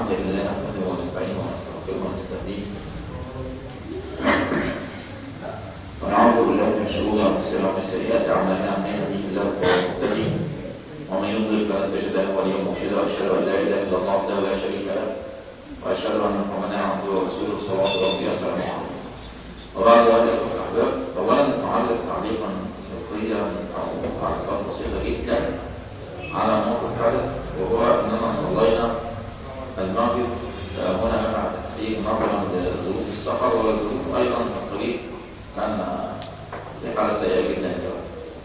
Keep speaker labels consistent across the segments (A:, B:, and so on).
A: الحمد لله نحمده ونستعينه ونستغفره ونستهديه ونعوذ بالله من شرور انفسنا ومن سيئات اعمالنا من يهده الله فهو المهتدي ومن يضلل فلن تجد له وليا مرشدا واشهد ان لا اله الا الله وحده لا شريك له واشهد ان محمدا عبده ورسوله صلوات ربي وسلامه عليه وبعد ذلك الاحباب اولا نعلق تعليقا فقهيا او تعليقات بسيطه جدا على موقف حدث وهو اننا صلينا المغرب هنا مع تحقيق نظرا لظروف السفر والظروف ايضا الطريق كان في حاله سيئه جدا اليوم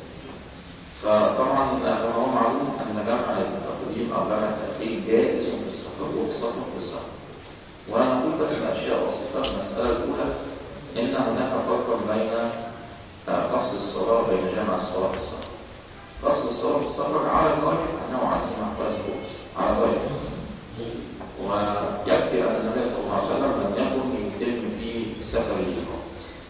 A: فطبعا هو معلوم ان جمع التقديم او جمع التاخير جائز في السفر وخاصه في السفر وانا اقول بس اشياء بسيطه المساله الاولى ان هناك فرقا بين قصد الصلاه وبين جمع الصلاه في السفر قصد الصلاه في السفر على الراجح انه عزيمه قياس على الراجح ويكفي أن النبي صلى الله عليه وسلم لم يكن يتم في سفر الجهاد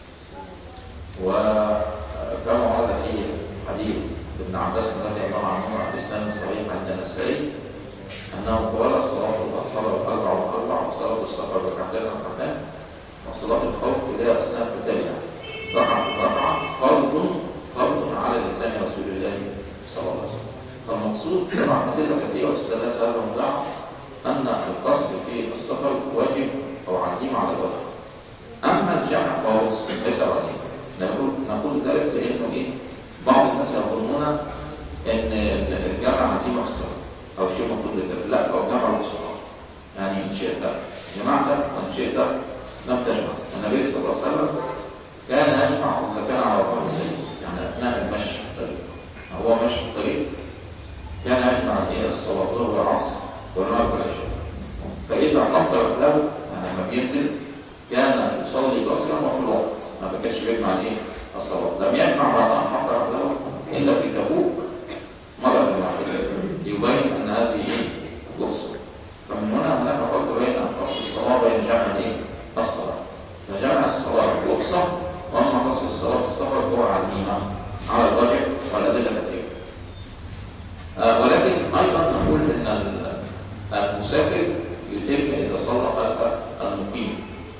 A: وكما ورد في حديث ابن عباس رضي الله عنه عن الإسلام الصحيح عند النسائي أنه قال صلاة الأطهار أربع وأربع وصلاة السفر ركعتين ركعتين وصلاة الخوف إلى أثناء قتالها ركعة ركعة فرض فرض على لسان رسول الله صلى الله عليه وسلم فالمقصود طبعا أدلة كثيرة واستدلال هذا الموضوع أن القصد في السفر واجب أو عزيمة على الوجه أما الجمع فهو ليس عزيمة نقول, نقول ذلك لأنه إيه بعض الناس يظنون أن الجمع عزيمة في السفر أو شيء مطلوب لذلك لا هو جمع الصلاة يعني إن شئت جمعت وإن شئت لم تجمع النبي صلى الله عليه وسلم كان يجمع إذا كان على طريق السيد يعني أثناء المشي في الطريق هو مشي في الطريق كان يجمع إيه الصلاة الظهر والعصر والمغرب والعشاء فإذا أمطرت له يعني لما بينزل كان يصلي قصرا وفي الوقت ما بكاش بيجمع الايه الصلاة لم يجمع بعد أن أمطرت له إلا في تبوك مرة واحدة يبين أن هذه ايه رخصة فمن هنا هناك فرق بين قصر الصلاة وبين جمع الايه الصلاة فجمع الصلاة رخصة وأما قصر الصلاة في السفر هو عزيمة على الرجع والأدلة كثيرة آه ولكن أيضا نقول أن المسافر يتم إذا صلى خلف المقيم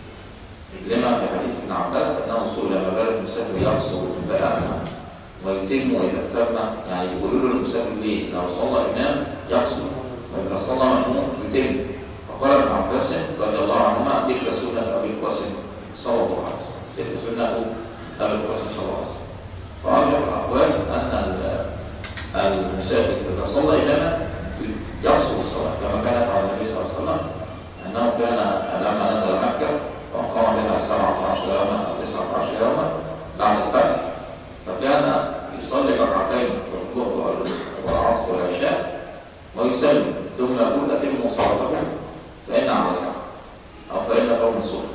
A: لما في حديث ابن عباس أنه سئل ما بال المسافر يقصر فأمن ويتم وإذا تم يعني يقولوا له المسافر ليه لو صلى إمام يقصر وإذا صلى مأموم يتم فقال ابن عباس رضي الله عنهما تلك سنة أبي القاسم صلى الله عليه وسلم تلك سنة أبي القاسم صلى الله عليه وسلم فأرجح الأقوال أن المسافر إذا صلى إماما يقصر الصلاة كما كانت على النبي صلى الله عليه وسلم أنه كان لما نزل مكة وقام بها 17 يوما أو 19 يوما بعد الفتح فكان يصلي ركعتين في الظهر والعصر والعشاء ويسلم ثم يقول أتموا صلاتكم فإن على ساعة أو فإن قوم الصبح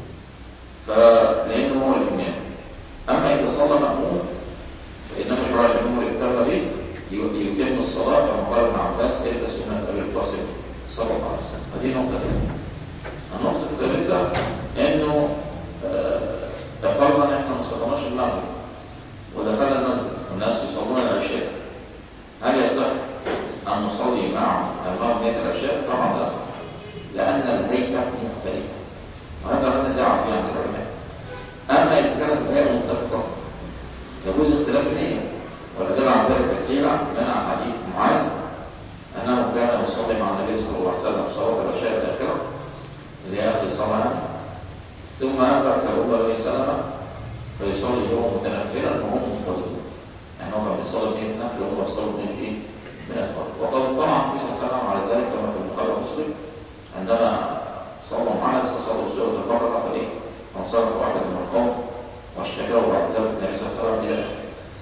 A: فلأنه هو الإمام أما إذا صلى مأمون فإنما شرع الأمور اكتب به يتم الصلاة كما قال ابن عباس تلك سنة أبي القاسم صلى الله عليه وسلم هذه نقطة ثانية النقطة الثالثة إنه فرضا إحنا ما صليناش المغرب ودخلنا المسجد والناس يصلون العشاء هل يصح أن نصلي مع المغرب نية العشاء؟ طبعا لا يصح لأن الهيئة مختلفة وهذا لا نزاع فيه عند العلماء أما إذا كانت الهيئة متفقة يجوز اختلاف النية والأدلة عن ذلك كثيرة منع حديث معاذ أنه كان يصلي مع النبي صلى الله عليه وسلم صلاة العشاء الآخرة اللي هي أهل الصلاة ثم أدرك أبو بكر سلمة فيصلي هو متنفلا وهم مفترضون يعني هو كان بيصلي بنية نفل وهو بيصلي بنية إيه؟ من الفرض وقد طمع النبي صلى الله عليه وسلم على ذلك كما في البخاري ومسلم عندما صلى معاذ فصلوا سورة البقرة فإيه؟ فانصرف واحد من القوم واشتكاه بعد ذلك النبي صلى الله عليه وسلم إلى آخره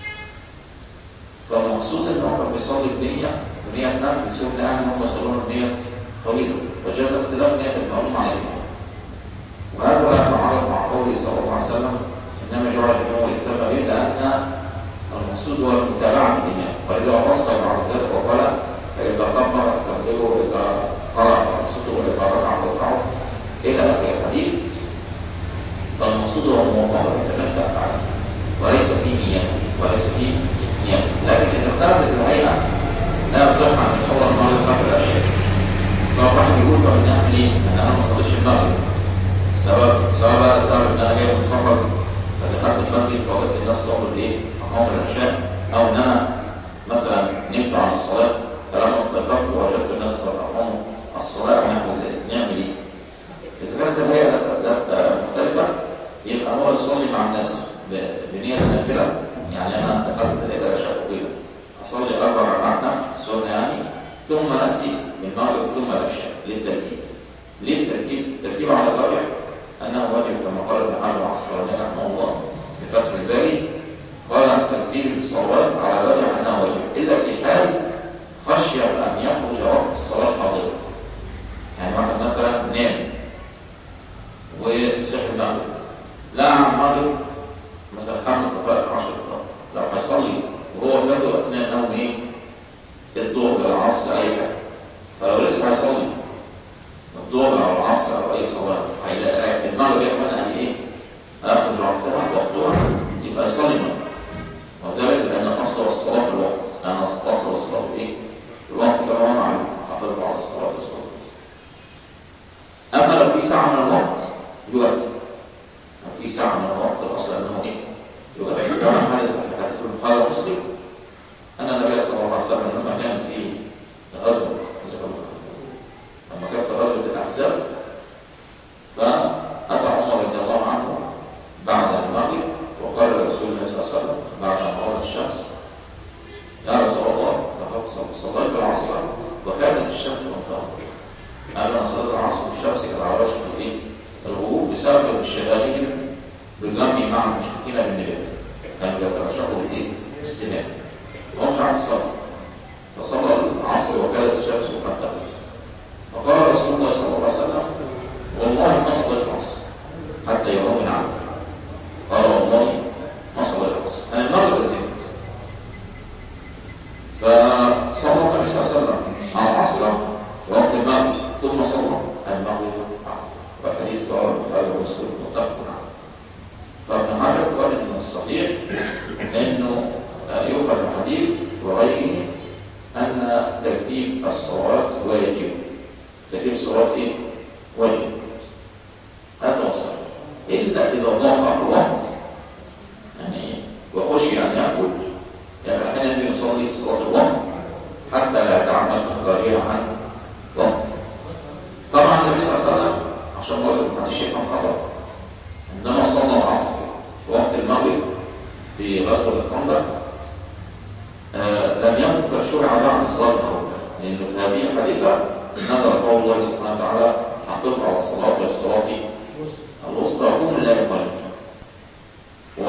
A: فالمقصود ان هو كان بيصلي بنية بنية نفل يسوق لها ان هم يصلون بنية طويلة وجاز اختلاف نية المعلوم على الإمام وهذا لا يتعارض مع قوله صلى الله عليه وسلم انما جعل الإمام يتبع به لأن المقصود هو المتابعة الإمام فإذا وصل بعد ذلك وقال فإذا كبر تبدله وإذا قرأ فأنصته وإذا ركع فركعه إلى آخر الحديث فالمقصود هو الموضوع يتمتع عليه وليس فيه نية وليس فيه نية لكن إذا اختلفت الهيئة لا يصح أن يصور المرض قبل الأشياء فالواحد يقول طب نعمل ايه؟ ان انا ما صليتش المغرب سواء سواء بقى السبب ان انا جاي من السفر فدخلت المسجد فوجدت الناس تصلي ايه؟ اقام العشاء او ان انا مثلا نمت عن الصلاه فلما استيقظت وجدت الناس قد اقاموا الصلاه نعمل نعمل ايه؟ اذا كانت الهيئه مختلفه يبقى هو يصلي مع الناس ب- بنيه النافله يعني انا دخلت لقيت العشاء طويله اصلي اربع ركعات سنه يعني ثم اتي المغرب ثم العشاء للترتيب ليه الترتيب؟ الترتيب على الراجح انه واجب كما قال ابن حجر العسقلاني رحمه الله في فتح الباري قال ترتيب الصلوات على الراجح انه واجب الا في حال خشي ان يخرج وقت الصلاه حاضره يعني واحد مثلا نام وصحي المغرب لا عن المغرب مثلا خمس دقائق 10 دقائق لو هيصلي وهو فاته اثناء النوم ايه؟ الظهر العصر اي حاجه فلو لسه هيصلي الظهر او العصر او اي صلاه هيلاقي المغرب يا اخوانا يعني ايه؟ هياخد وقتها وقتها يبقى يصلي المغرب وذلك لان اصل الصلاه في الوقت لان اصل الصلاه ايه؟ في الوقت كما هو معلوم حافظوا على الصلاه والصلاه اما لو في ساعه من الوقت يؤدي لو في ساعه من الوقت الاصل انه ايه؟ يؤدي كما حدث في حديث البخاري ومسلم ان النبي صلى الله عليه وسلم لما كان في غزوه لما كانت غزوه الاحزاب فاتى عمر رضي الله عنه بعد المغرب وقال لرسول الله صلى الله عليه وسلم بعد ان غابت الشمس يا رسول الله لقد صليت العصر وكانت الشمس منتهى قال انا صليت العصر والشمس كانت على وشك الايه؟ الغروب بسبب انشغالهم بالجمع مع المشركين بالنبات كانوا يترشحوا بالايه؟ بالسنان وهم عن الصلاه فصلى العصر وكانت الشمس منتهى فقال رسول الله صلى الله عليه وسلم والله ما صليت العصر حتى يوم عنه قال والله ما صليت العصر انا المغرب زدت فصلى النبي صلى الله عليه وسلم على العصر وقت المغرب ثم صلى المغرب بعد والحديث رواه البخاري ومسلم متفق عليه فابن حجر قال ان الصحيح انه يؤخذ الحديث وغيره ان ترتيب الصلوات واجب ترتيب الصلوات ايه؟ واجب هذا هو الصحيح الا اذا ضاق الوقت يعني وخشي ان ياكل يعني احيانا يجب يصلي صلاه الوقت حتى لا يتعمد اخراجها عن وقت طبعا النبي صلى الله عليه وسلم عشان ما معلش يفهم خطا انما صلى العصر في وقت المغرب في غزوه الخندق آه لم يكن شرع بعد صلاه الخوف لانه في هذه الحادثه نزل قول الله سبحانه وتعالى حقق على الصلاه والصلاه الوسطى قوم لا يقلد و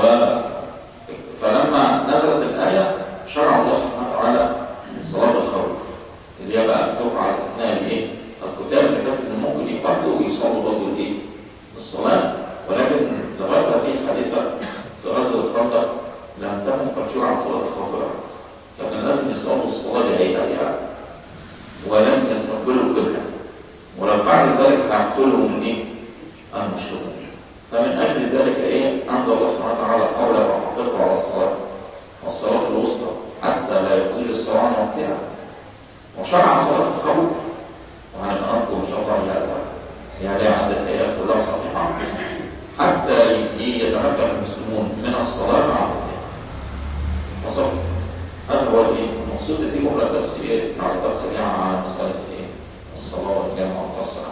A: فلما نزلت الايه شرع الله سبحانه وتعالى صلاه الخوف اللي هي بقى تقع اثناء الايه؟ القتال بحيث ان ممكن يقاتلوا ويصلوا برضه الايه؟ الصلاه ولكن لغايه هذه الحادثه في غزوه الخندق لم تكن قد شرع صلاه الخوف بعد فكان لازم يصلوا الصلاه لهيئتها ولم يستقبلوا القبله ولو فعلوا ذلك هيقتلهم الايه؟ المشركون فمن اجل ذلك ايه؟ انزل الله سبحانه وتعالى قوله وحققوا على الصلاه والصلاه الوسطى حتى لا يطيل الصلاه عن وقتها وشرع صلاه الخوف وهنذكر ان شاء الله هذا يعني عدد الايات كلها صحيحه حتى يتمكن المسلمون من الصلاه مع وصف هذا هو الايه المقصود دي جمله بس ايه تعليقات سريعه على مساله ايه الصلاه والجامع والقصر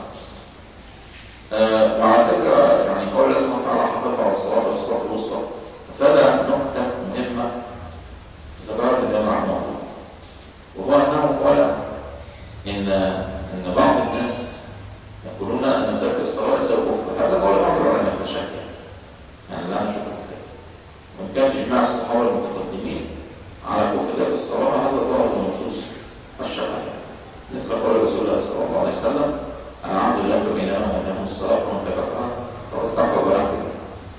A: آه وعلى فكره يعني قول الله سبحانه وتعالى حقق على الصلاه والصلاه الوسطى فده نقطه مهمه ذكرها الجامع الموضوع وهو انه قال ان ان بعض الناس يقولون ان ترك الصلاه سوء كفر هذا قول بعض العلماء التشكل يعني لا نشوف كده وان كان اجماع الصحابه المتقدمين على كفر ترك الصلاه هذا ظاهر النصوص الشرعيه مثل قول رسول الله صلى الله عليه وسلم انا عبد الله بيننا وبينهم الصلاه ومن تركها فقد كفر ولا كفر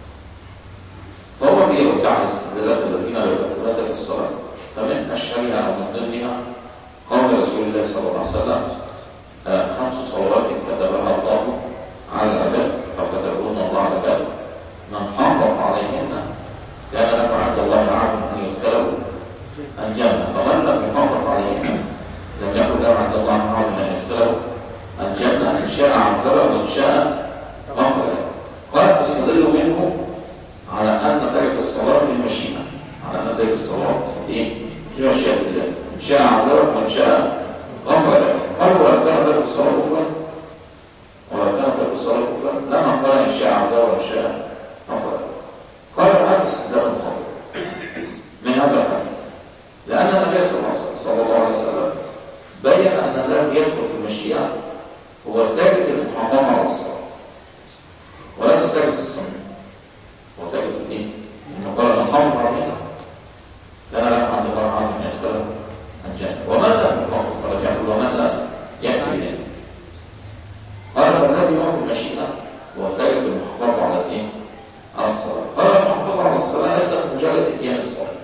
A: فهو بيرد على الاستدلالات الذين لا يكفرون ترك الصلاه فمن اشهرها او من ضمنها قول رسول الله صلى الله عليه وسلم آه خمس صلوات كتبها الله على العباد او كتبهن الله على العباد من حافظ عليهن كان له عند الله عهد ان يدخله الجنه ومن لم يحافظ عليهن لم يكن له عند الله عهد ان يدخله الجنه شاء عذبه ومن شاء غفر له قال تستدل منه على أن ترك الصلاة في المشيئة على أن ترك الصلاة في إيه؟ في مشيئة الله إن شاء عذبه ومن شاء غفر له قال ولو كان ترك الصلاة كفرا ولو كان ترك الصلاة كفرا لما قال إن شاء عذبه ومن شاء غفر له قال هذا استدلال خاطئ من هذا الحديث لأن النبي صلى الله عليه وسلم بين أن الذي يدخل في المشيئة هو تارك المحرم على الصلاة وليس تارك السنة هو تارك الدين إنه قال الخمر عظيمة لا لا عند الله عظيم يدخل الجنة وماذا الخمر قال يقول وماذا يأتي به قال فالذي يدخل في المشيئة هو تارك المحرم على الدين على الصلاة قال المحرم على الصلاة ليس مجرد اتيان الصلاة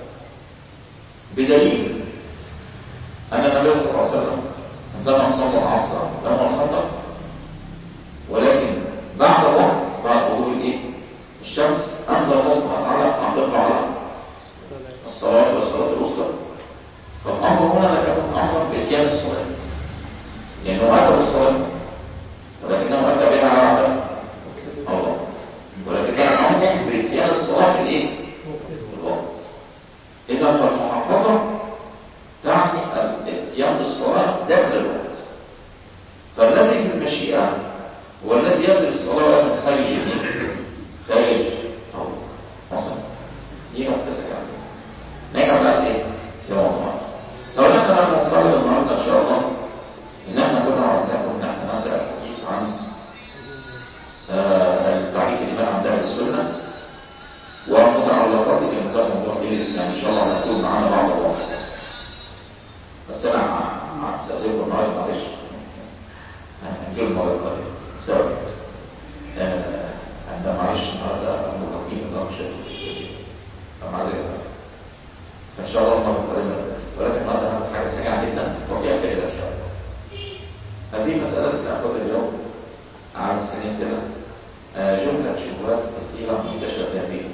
A: بدليل أن النبي صلى الله عليه وسلم عندما صلى العصر لما الخطأ ولكن بعد وقت بعد ظهور الايه؟ الشمس أنزل الله سبحانه وتعالى أن تقع على الصلاة والصلاة الوسطى فالأمر هنا لم يكن أمرا بإتيان الصلاة لأنه أتى بالصلاة ولكنه أتى بها على عدم الله ولكن كان أمر بإتيان الصلاة في الإيه؟ في الوقت إذا فالمحافظة تعني الاتيان بالصلاة داخل الوقت فالذي في المشيئة هو الذي يبدأ الصلاة ولكن خارج الدين خارج أو مصر دي نقطة سكرة نرجع بقى إيه في موضوع لو احنا لما نطالب النهارده إن شاء الله إن احنا كنا عرفناكم إن احنا نبدأ الحديث عن التعريف الإيمان عند أهل السنة ومتعلقات بمقدار موضوع دين الإسلام إن شاء الله هنكون معانا بعض الوقت بس أنا مع استاذنكم النهارده معلش هنجيب المرة القادمة سبب أنا معلش النهارده مقيم ده مش فمعذرة فإن شاء الله المرة القادمة ولكن النهارده هناخد حاجة سريعة جدا وفيها فائدة إن شاء الله هذه مسألة الأخذ اليوم على السنين كده جملة شبهات كثيرة منتشرة في هذه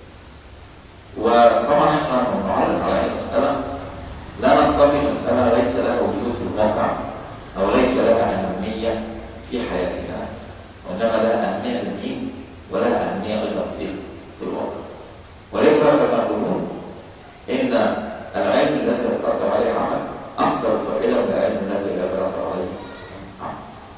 A: وطبعا احنا بنعرض على المسألة لا نقتضي مسألة ليس لها وجود في الواقع أو ليس لها أهمية في حياتنا وإنما لها أهمية في الدين ولها أهمية أيضا في في الواقع ولذلك كما يقولون إن العلم الذي يترتب عليه عمل أكثر فائدة من العلم الذي لا يترتب عليه عمل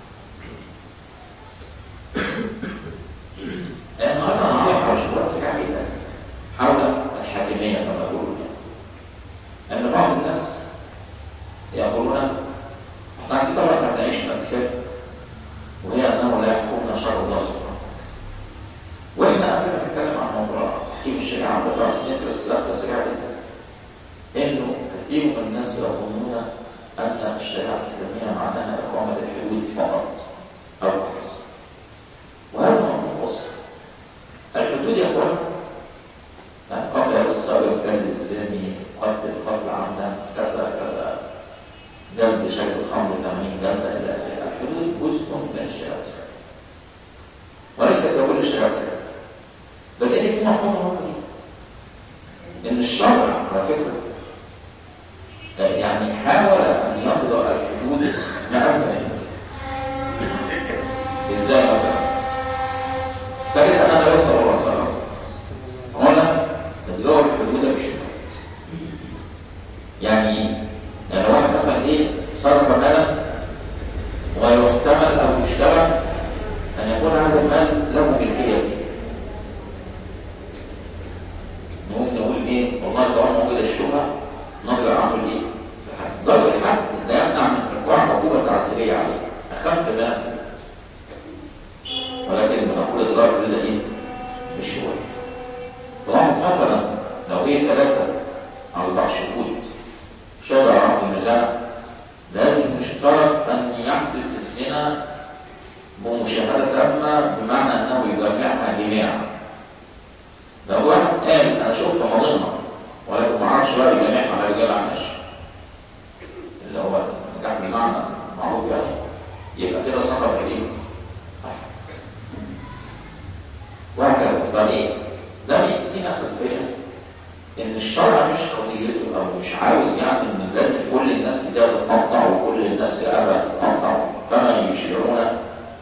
A: النهارده انا هعرف شبهات سريعه جدا حول الحاكميه كما يقولون ان بعض الناس يقولون احنا اكيد طبعا احنا بنعيش مأساة وهي انه لا يحكمنا شر الله سبحانه واحنا قبل ما نتكلم عن موضوع تحكيم الشريعه بس ندرس لفته سريعه جدا انه كثير من الناس يظنون ان الشريعه الاسلاميه معناها اقامه الحدود فقط او بحث وهذا مفهوم وصف الحدود يا اخوان قتل الصابر كان الزاني قتل قتل عمدا كذا كذا جلد شرب الخمر 80 جلده الى اخره الحدود جزء من الشريعه الاسلاميه وليس ككل الشريعه الاسلاميه بل ان في مفهوم ان الشرع على فكره يعني حاول ان يضع الحدود نعم ازاي مثلا تجد أن النبي صلى الله عليه وسلم هنا تتجاوز الحدود بالشبهة يعني يعني واحد مثلا ايه صرف مالا ويحتمل او يشتبه ان يكون هذا المال له ملكيه نقول نقول ايه والله طالما موجود الشبهه نرجع اعمل ايه؟ ضرب الحد لا يمنع من اقوام عقوبه تعسيريه عليه اخف ما ولكن بنقول الضرب ده ايه مش شوية طبعا مثلا لو ايه ثلاثة على أربع شهود شهد عقد النزاع لازم مشترط أن يحدث الزنا بمشاهدة تامة بمعنى أنه يجمعها جميعا لو واحد قال أنا شفت مظنة ولكن ما عرفش بقى يجمعها ما يجمعناش اللي هو نجاح بمعنى معروف يعني يبقى كده سقط في ايه؟ وهكذا طريق ده بيدينا خلفيه ان الشرع مش قضيته او مش عاوز يعني ان لازم كل الناس كده تتقطع وكل الناس ابدا تتقطع كما يشيرون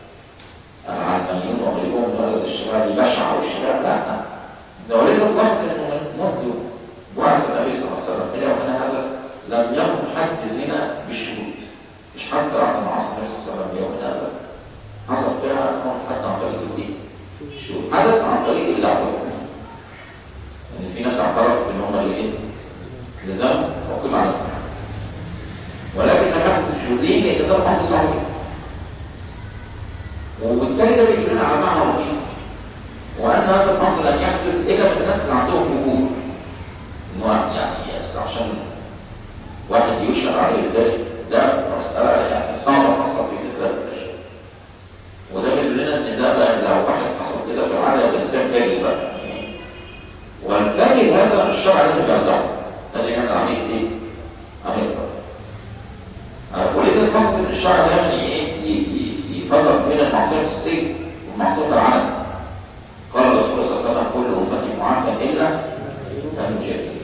A: حد زنا بالشهود مش حد راح من عصر النبي صلى الله عليه وسلم يوم ابدا حصل فيها موت حد عن طريق الايه؟ الشهود حدث عن طريق الدعوه يعني في ناس اعترفت ان هم اللي ايه؟ اللي زنوا وقيم عليهم ولكن لم يحدث الشهودين لان ده امر صحيح وبالتالي ده بيجي لنا على معنى لطيف وان هذا الامر لن يحدث الا من الناس اللي عندهم وجود انه يعني عشان واحد يشهر عليه ذلك ده مسألة يعني صعبة خاصة في مثل الشيء وده بيقول لنا ان ده بقى لو واحد حصل كده في العادة الانسان جاي بقى يعني والجاي هذا الشرع لازم يرجعه لازم يعمل عملية ايه؟ عملية فرق ولذا الحكم ان الشرع دايما ايه يفرق بين المعصية في السجن والمعصية في العالم قال الرسول صلى الله عليه وسلم كل امتي معافى الا المجاهدين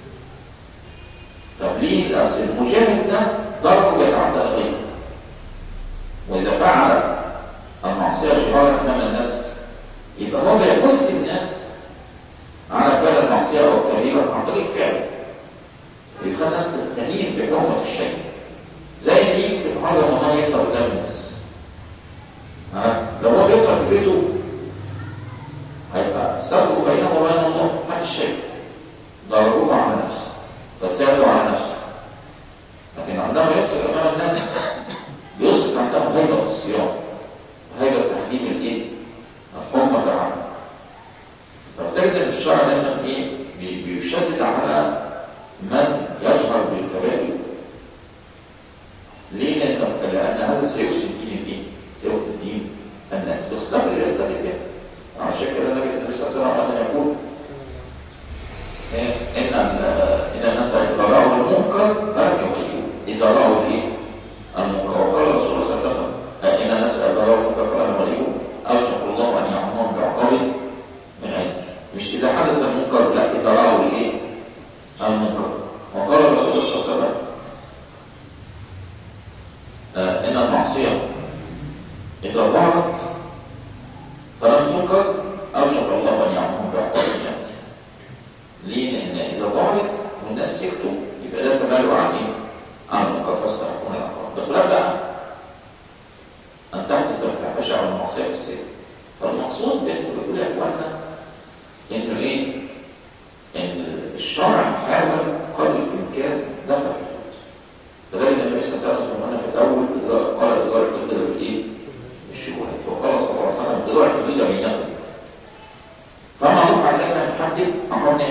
A: طب ليه اصل المجاهد ده ضربه بيتعدى الغيب واذا فعل المعصيه شرارا امام الناس يبقى هو بيحث الناس على فعل المعصيه او الكبيره عن طريق فعله ويخلي الناس تستهين بحرمه الشيء زي اللي يجي في محاضره رمضان يفطر قدام الناس ها لو هو بيفطر في بيته هيبقى سبب بينه وبين الله ما شيء ضربوه على نفسه فساله على نفسه لكن عندما يفطر امام الناس بيصبح عندهم هيبه الصيام وهيبه تحكيم الايه؟ الحكم تعالى فبتجد ان الشرع دايما ايه؟ بيشدد على من يجهر بالكبائر ليه؟ لان لان هذا سيفسد الدين الدين سيفسد الدين الناس بس لا يستطيع كده عشان كده النبي صلى الله عليه وسلم كان يقول ان ان الناس اذا راوا المنكر فلم يغيروا اذا راوا الايه؟ المنكر وقال الرسول صلى الله عليه وسلم ان الناس اذا راوا المنكر فلم يغيروا اوشك الله ان يعمهم بعقاب من عنده مش اذا حدث المنكر لا اذا راوا الايه؟ المنكر وقال الرسول صلى الله عليه وسلم ان المعصيه اذا ظهرت فلم تنكر اوشك الله ان يعمهم بعقاب من عنده ليه؟ لأن إذا ظهرت والناس سكتوا يبقى ده تمالوا عن إيه؟ عن المقدس يكون الأقرب. بخلاف بقى أن تحدث الفاحشة أو المعصية في السجن. فالمقصود بين كل يا إخواننا إنه إيه؟ إن الشرع حاول قدر الإمكان دفع الحدود. فذلك النبي صلى الله عليه وسلم قلنا في الأول قال إدارة الحدود بالإيه؟ بالشبهات. وقال صلى الله عليه وسلم إدارة الحدود بينهم. فما رفع علينا من حد أمرنا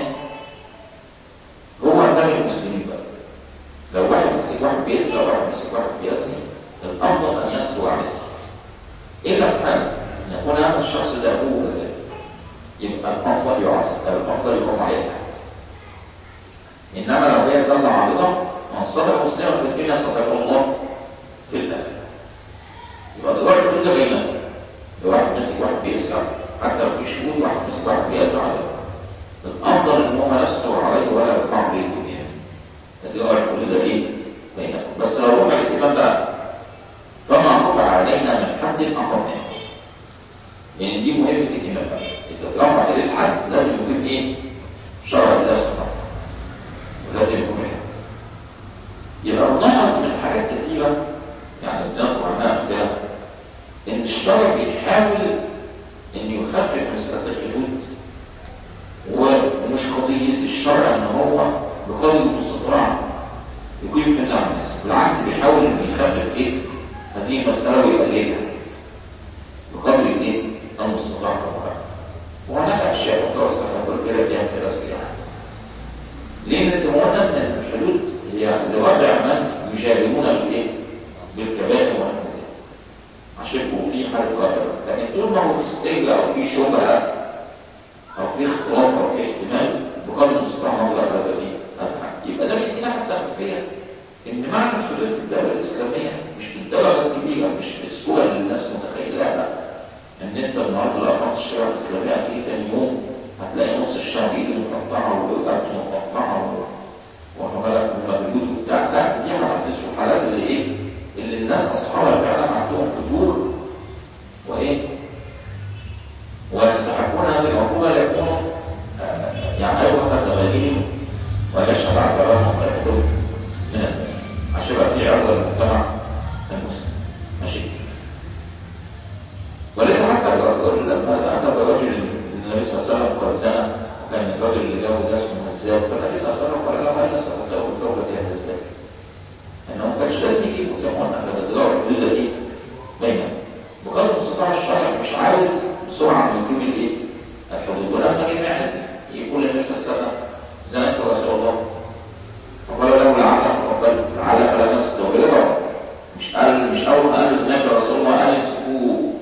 A: هو عندنا المسلمين بقى لو واحد مسك واحد بيسرق واحد مسك واحد بيزني الأفضل أن يسلو عليه إلا في حال أن يكون هذا الشخص ده هو كذلك يبقى الأفضل يعصب الأفضل يقوم عليه إنما لو هي زلة عارضة من صدق مسلما في الدنيا صدق الله في الآخرة يبقى ده ضرب كل ده بيننا لو واحد مسك واحد بيسرق حتى لو في شهود واحد مسك واحد بيزرع عليه الافضل ان هو يستر عليه ولا يقع به الدنيا الذي هو الحدود ايه بينكم بس لو رفع الاتمام بقى فما رفع علينا من حد اقمناه يعني دي مهمه الامام بقى اذا اترفع الى الحد لازم يكون ايه شرع الله سبحانه ولازم يكون الحد يبقى نلاحظ من حاجات كثيره يعني بنذكر عنها امثله ان الشرع بيحاول ان يخفف مسألة الحدود ومش قضية الشرع ان هو بقدر المستطاع يكون يمكن عن الناس بالعكس بيحاول ان يخفف ايه هذه المسألة ويقللها بقدر الايه المستطاع طبعا وهناك اشياء متوسطة نقول كده فيها ثلاث يعني ليه نتمنى ان الحدود هي لوضع من يجارمون بالايه بالكبائر والمزيد عشان يبقوا في حالة غفلة لكن طول ما هو في السجن أو في شبهة أو في اختلاف أو في احتمال بقدر المستطاع موضوع هذا إيه؟ يبقى ده بيدينا حتى خلفية إن معنى الحدود في الدولة الإسلامية مش بالدرجة الكبيرة مش بالسهولة اللي الناس متخيلها لا إن أنت النهارده لو أقمت الشريعة الإسلامية هتيجي تاني يوم هتلاقي نص الشعب إيده متقطعة ورقبته متقطعة وحملات ومجهود وبتاع لا دي حالات الحالات اللي إيه؟ اللي الناس أصحابها فعلا عندهم فجور وإيه ويستحقون هذه العقوبة ليكونوا يعني أيوة تغييرهم ويشهد على كلامهم ويكتب من الناس المجتمع المسلم ماشي ولكن حتى الرجل لما أتى الرجل النبي صلى الله عليه وسلم قد سنة وكان الرجل اللي جابه ده اسمه هزاب فالنبي صلى الله عليه وسلم قال له هل نسأل له التوبة يا هزاب انه ما كانش لازم يجيبه زي ما قلنا كانت الإدارة الحدودة دي دايما بقدر المستطاع الشرع مش عاوز بسرعة من يجيب الايه؟ الحدود ولما جه معز يقول للنبي صلى الله عليه وسلم زنت رسول الله فقال له لعلك فقبل لعلك لا نستغفر مش قال مش اول ما قال له زنت رسول الله قال امسكوه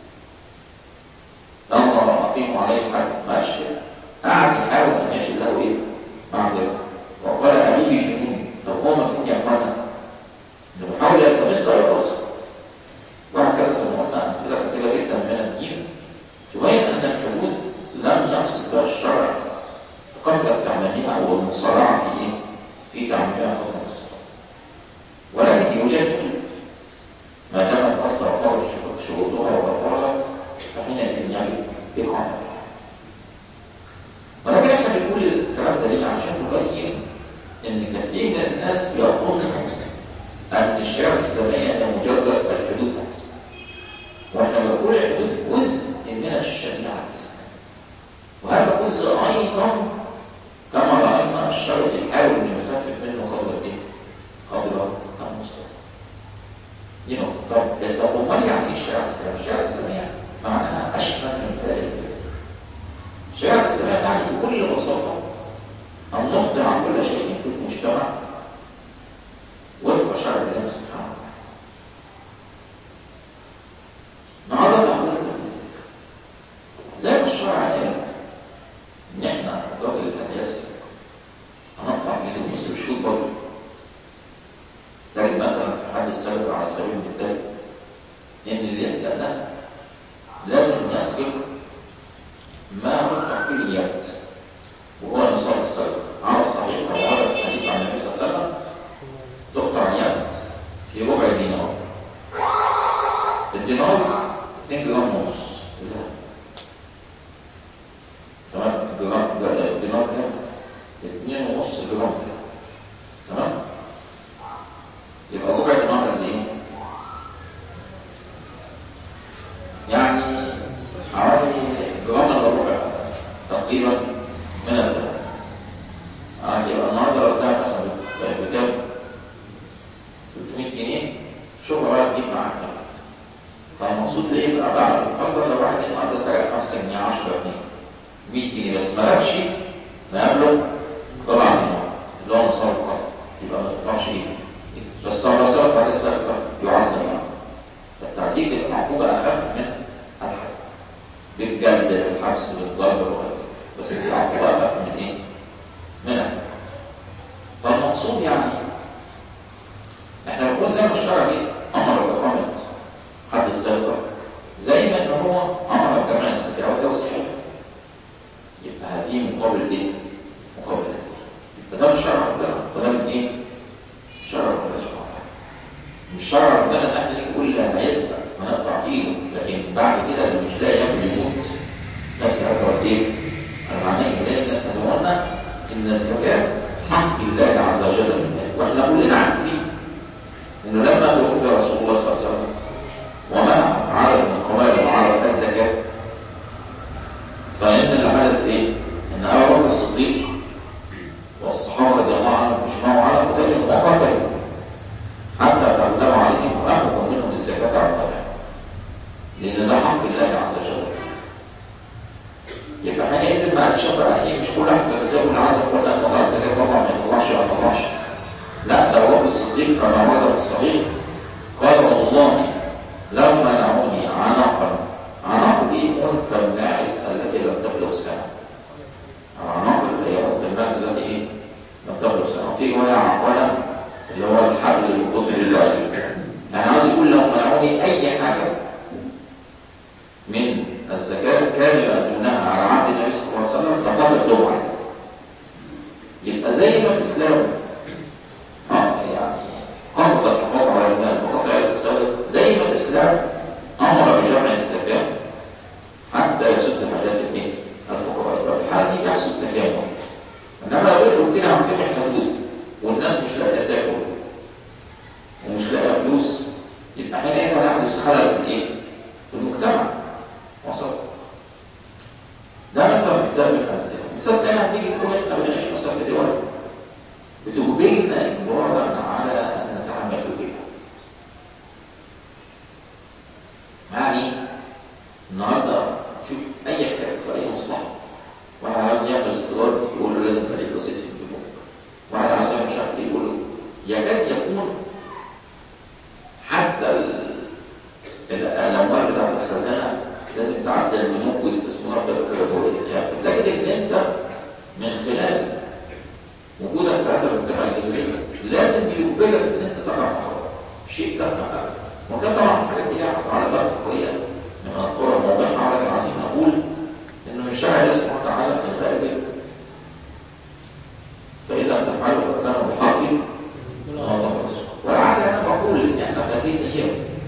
A: امر اقيموا عليه الحد ما قالش كده قعد يحاول ان يشهد له ايه؟ معذره وقال ابي جنون طب هو مجنون يا اخوانا انه بيحاول يلتمس له الرسل وهكذا زي ما قلنا امثله كثيره جدا من الدين تبين ان الحدود لم يقصد بها الشرع قصد تعميمها او المصارعه في ايه؟ في تعميمها قبل المصارعه ولكن يوجد ما دامت اصلا وقعت شروطها وغفرها فحينئذ يجب اقامتها ولكن احنا بنقول الكلام ده ليه عشان نبين ان كثير من الناس يظن ان الشريعه الاسلاميه هي مجرد الحدود بس واحنا بنقول الحدود جزء من الشريعه الاسلاميه وهذا جزء ايضا كما راينا الشرع يحاول ان يخفف منه قبل ايه؟ قبل المصطفى دي نقطه طب طب امال يعني ايه الشريعه الاسلاميه؟ الشريعه الاسلاميه معناها اشمل من ذلك الشريعه الاسلاميه يعني بكل بساطه ان نخضع كل شيء في المجتمع وفق شرع الله سبحانه وتعالى النهارده حضرتك زي ما الشرع قال ان احنا الراجل اللي كان يسرق هنقطع ايده ونص الشهود برضه لكن مثلا في حد السابق على سبيل المثال ان اللي يسرق ده لازم يسرق ما وقع فيه اليد وهو نصاب السرقه على الصحيح وورد الحديث عن النبي صلى الله عليه وسلم تقطع اليد في ربع دينار الدينار 2 جرام ونص تمام جرام الدينار كام؟ 2 ونص جرام تمام يبقى ربع دينار قد ايه؟ يعني حوالي جرام الا ربع تقريبا من الذهب آه يبقى النهارده لو الذهب مثلا بكام؟ 300 جنيه شوف بقى تجيب معاك كام فالمقصود ايه بقى بعد الفتره لو واحد النهارده سعر 5 جنيه 10 جنيه 100 جنيه بس ما جابش ما يبلغ طبعا اللي هو نصاب القرض يبقى ما تقطعش ايه بس طبعا صرف بعد السرقه يعظم يعني فالتعذيب يبقى عقوبه اخف من الحد بالجلد بالحبس بالضرب وغيره بس العقوبه اخف من ايه؟ من الحد فالمقصود يعني احنا بنقول زي ما الشرع دي امر باقامه حد السرقه زي ما ان هو امر بجمع الزكاه وتوسيعها يبقى هذه مقابل ايه؟ مقابل هذه يبقى ده مش شرع ربنا وده من ايه؟ شرع ربنا سبحانه وتعالى مش شرع ربنا ان احنا نقول لا هيسرق ونقطع ايده لكن بعد كده اللي مش لاقي ياكل يموت نفس هذا ايه؟ انا معناه ايه؟ لان احنا قلنا ان الزكاه حق الله عز وجل لله واحنا كلنا عارفين انه لما توفي رسول الله صلى الله عليه وسلم وما عرض من قوائم وعرض الزكاه فان اللي حدث ايه؟ ان ابو بكر الصديق والصحابه رضي الله عنهم اجمعوا على قتالهم وقتلوا حتى تقدموا عليهم واخذوا منهم الزكاه على الطبع لان ده حق الله عز وجل يبقى حينئذ ما عادش بقى ايه مش كل واحد بيرزقه اللي عايز يقول لك طلع الزكاه طبعا ما يطلعش ما يطلعش لا ده هو الصديق كما ورد في الصحيح قال والله لو منعوني عناقا عناق دي انثى الناعس التي لم تبلغ سنه عناق اللي هي قصد الناس التي ايه لم تبلغ سنه في روايه عقله اللي هو الحبل المقدر لله يعني عاوز يقول لو منعوني اي حاجه من الزكاه كانوا يؤدونها على عهد النبي صلى الله عليه وسلم لقد الدعاء يبقى زي ما الاسلام يعني قصد الحفاظ على المال وقطع السبب زي ما الاسلام امر بجمع الزكاه حتى يسد حاجات الايه؟ الفقراء ففي الحال دي يحصل تكامل انما لو قلت لنا عندنا حدود والناس مش لاقيه شيء كان وكان طبعا الحاجات دي على باب قوية من الطرق الموضحة ولكن عايزين نقول إنه من شرع الله سبحانه وتعالى الغائب فإذا تفعلوا فكان محاكم ولعل أنا بقول إن إحنا في هذه الأيام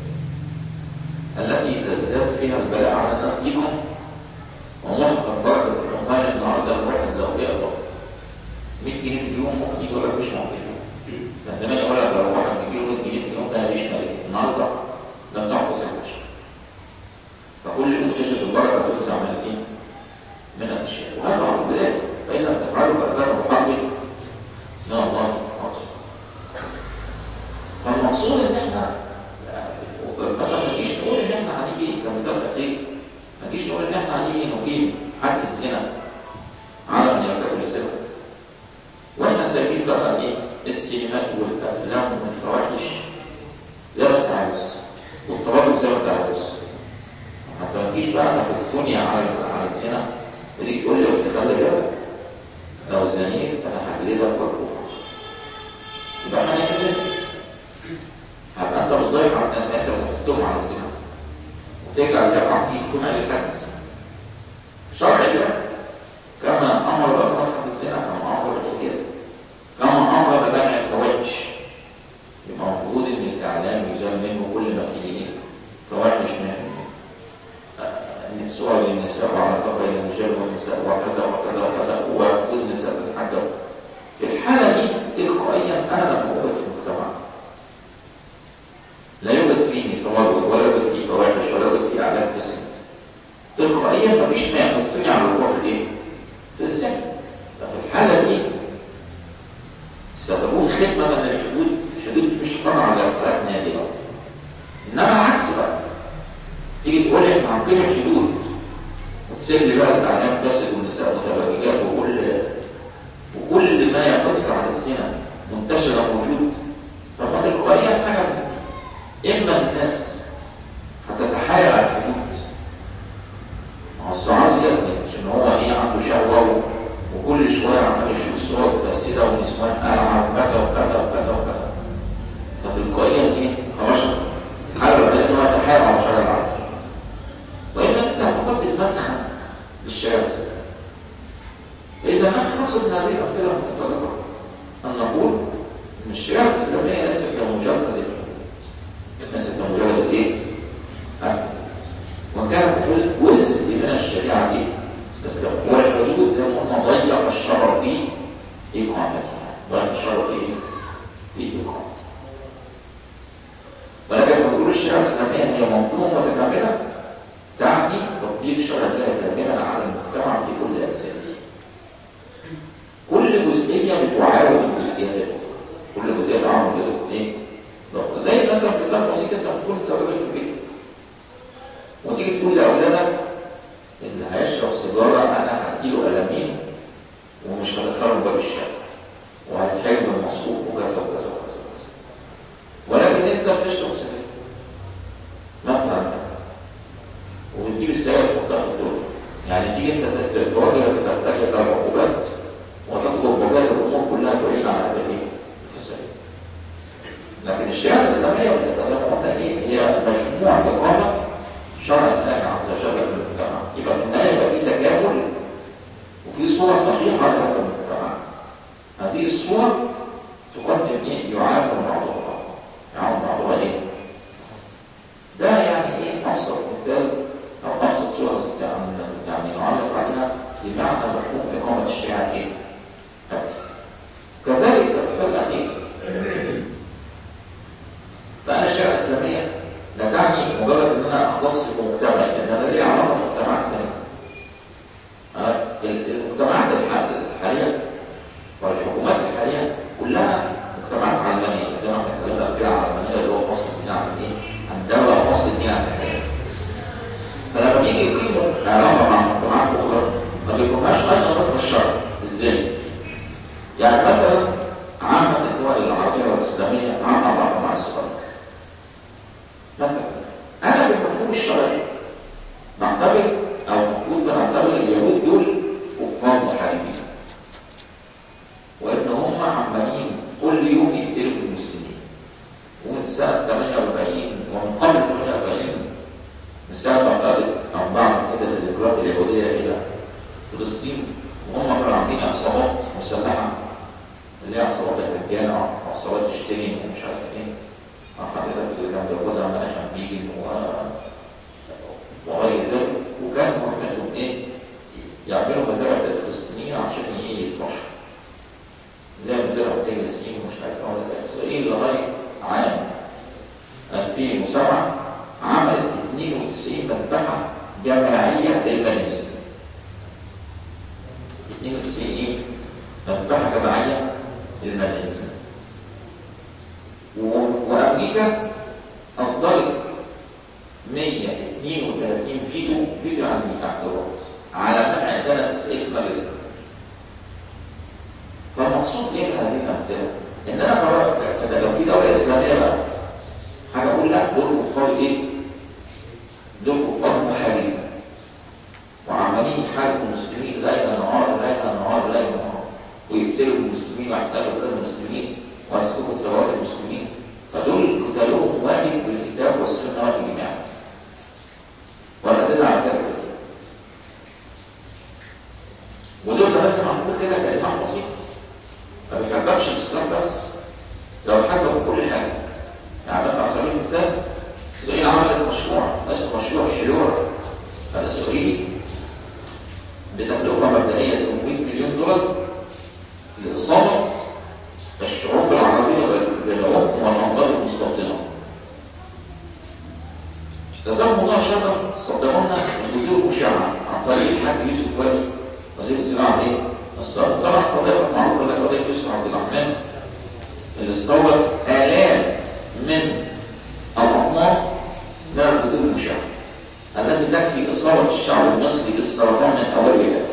A: التي تزداد فيها البلاء على الناس ديكم ومحكم بركة الأمال النهاردة الواحد لو بيقدر 100 جنيه في اليوم ممكن يجي ولا مش ممكن كان زمان يقول لك لو واحد بيجي له 100 جنيه في اليوم ده هيعيش ملك النهارده لم تعطي سهلش فكل يوم تجد البركة توسع من الايه؟ من الأشياء وهذا عبد ذلك فإن لم تفعلوا فأذان محرم من الله فالمقصود ان احنا مثلا ما نجيش نقول ان احنا هنيجي كمثال اخير ما نجيش نقول ان احنا هنيجي نقيم حد الزنا على من يرتكب الزنا واحنا سايبين بقى ايه السينمات والافلام والفواحش زي ما انت عاوز والترابط زي ما انت عاوز حتى ما تجيش بقى في الدنيا على على الزنا تيجي تقول لي بس خلي بالك لو زنيت انا هجلدك وارجوك يبقى احنا نعمل ايه؟ هبقى انت مش ضايق على الناس انت بتحسهم على الزنا وتجعل يقع فيه كل عليه حد شرع الله كما امر الله في الزنا كما امر بالكده كما امر بمنع الفواحش يبقى المفروض ان الاعلام يزال منه كل ما فيه فواحش من ان الصور للنساء وعلى قبر الرجال والنساء وكذا وكذا وكذا ووجود النساء في الحجر في الحاله دي تلقائيا انا موجود في المجتمع لا يوجد فيه تواضع ولا يوجد فيه فواحش ولا يوجد فيه اعلام فساد تلقائيا مفيش ما يحثني على الوقوع في الايه؟ في الزنا ففي الحاله دي ستكون خدمه من الحدود الحدود مش طبعا على افراد نادره انما العكس بقى تيجي تقول لي احنا هنقيم الحدود وتسيب لي بقى الاعلام فاسد والنساء متبرجات وكل وكل ما يقصر على الزنا منتشر موجود فما تلقائيا حاجه اما الناس هتتحايل على الحدود ما هو الصعاد يزني عشان هو ايه عنده شهوه وكل شويه عمال يشوف صور متفسده ونسوان قلعه وكذا وكذا وكذا وكذا فتلقائيا ايه خلاص حاول على انه يتحايل على شرع العصر وإلا أنت فقط المسخة للشباب فإذا نحن نقصد هذه الأمثلة المتطلبة أن نقول أن الشريعة الإسلامية ليست كمجرد ليست كمجرد إيه؟ وكانت جزء من الشريعة دي والحدود زي ما قلنا ضيق الشرع في إقامتها ضيق الشرع في في إقامتها ولكن نقول الشريعة الإسلامية هي منظومة متكاملة تعني تطبيق شرع الله كاملا على المجتمع في كل أجزائه كل جزئية بتعاون الجزئية الأخرى كل جزئية تعاون الجزئية الأخرى زي مثلا في إسلام بسيط أنت بتكون أنت راجل في البيت وتيجي تقول لأولادك اللي هيشرب سيجارة أنا هديله قلمين ومش هدخله باب الشارع وهتحجب المصروف وكذا وكذا وكذا ولكن أنت بتشرب سيجارة مثلا وبتجيب السيارة تحطها في الدور يعني تيجي انت تواجه ترتكب العقوبات وتطلب وجاهد الامور كلها تعين على هذا الايه؟ الفساد. لكن الشريعه الاسلاميه زي ما قلنا ايه هي مجموعه اقامه شرع الله عز وجل في المجتمع يبقى في النهايه يبقى في تكامل وفي صوره صحيحه لهذا المجتمع. هذه الصوره تقدم ايه؟ يعاون بعضها يعاون بعضها ايه؟ ده يعني ايه ابسط مثال او ابسط صوره يعني نعلق عليها بمعنى مفهوم اقامه الشريعه ايه؟ كذلك الفرق الاخير فانا الشريعه الاسلاميه لا تعني مجرد ان انا اختص بمجتمع لان انا لي علاقه بمجتمعات ثانيه المجتمعات الحاليه والحكومات الحاليه كلها مجتمعات علمانيه زي ما احنا اتكلمنا قبل كده على العلمانيه اللي هو فصل الدين عن ايه؟ عن دوله وفصل الدين عن الحياه فلما يجي يقيموا علاقه مع مجتمعات اخرى ما بيكونهاش ايضا ضد الشرع ازاي؟ يعني مثلا عامة الدول العربية والإسلامية عامة بعض مع الصغار مثلا أنا بالمفهوم الشرعي نعتبر أو المفروض بنعتبر اليهود دول كفار محاربين وإن هم عمالين كل يوم يقتلوا في المسلمين ومن سنة اليهودية إلى فلسطين وهم كانوا عاملين عصابات مسلحة اللي هي عصابات الرجالة أو عصابات تشتري ومش عارف إيه حضرتك اللي كان بياخدها من أشامبيل و وغير ذلك وكان مهمتهم إيه؟ يعملوا مزارع الفلسطينيين عشان إيه يتنشر زي مزارع فلسطين ومش عارف إيه ولا إسرائيل لغاية عام 2007 عملت 92 مذبحة جماعية للبنين 92 ايه؟ مذبحة جماعية للبنين وأمريكا أصدرت 132 فيديو فيديو عن الاعتراض على منع إدانة إسرائيل مارسة فالمقصود إيه بهذه الأمثلة؟ إن أنا قررت لو في دولة إسلامية بقى حاجة أقول لا دول كفار إيه؟ دول كفار محاربين وعمالين يحاربوا المسلمين ليل نهار ليل نهار ليل نهار ويقتلوا المسلمين ويحتلوا قتل المسلمين ويسلبوا ثروات المسلمين فدول قتالهم واجب بالكتاب والسنة والإجماع ولا تدعى على كده ودول ده بس معمول كده كإمام بسيط ما بيحببش الإسلام بس لو حببوا كل حاجة يعني بس على سبيل المثال إسرائيل عملت مشروع اسمه مشروع شلور الإسرائيلي بتكلفة مبدئية 800 مليون دولار لإصابة الشعوب العربية بالعمق والأنظار المستوطنة. تزام موضوع شجر صدمونا الجذور مشعة عن طريق الحاج يوسف وادي وزير الزراعة ايه؟ الصرف طبعا قضية معروفة لك قضية يوسف عبد الرحمن اللي استورد آلاف من الأطناف من الجذور المشعة التي تكفي إصابة الشعب المصري بالسرطان من أولها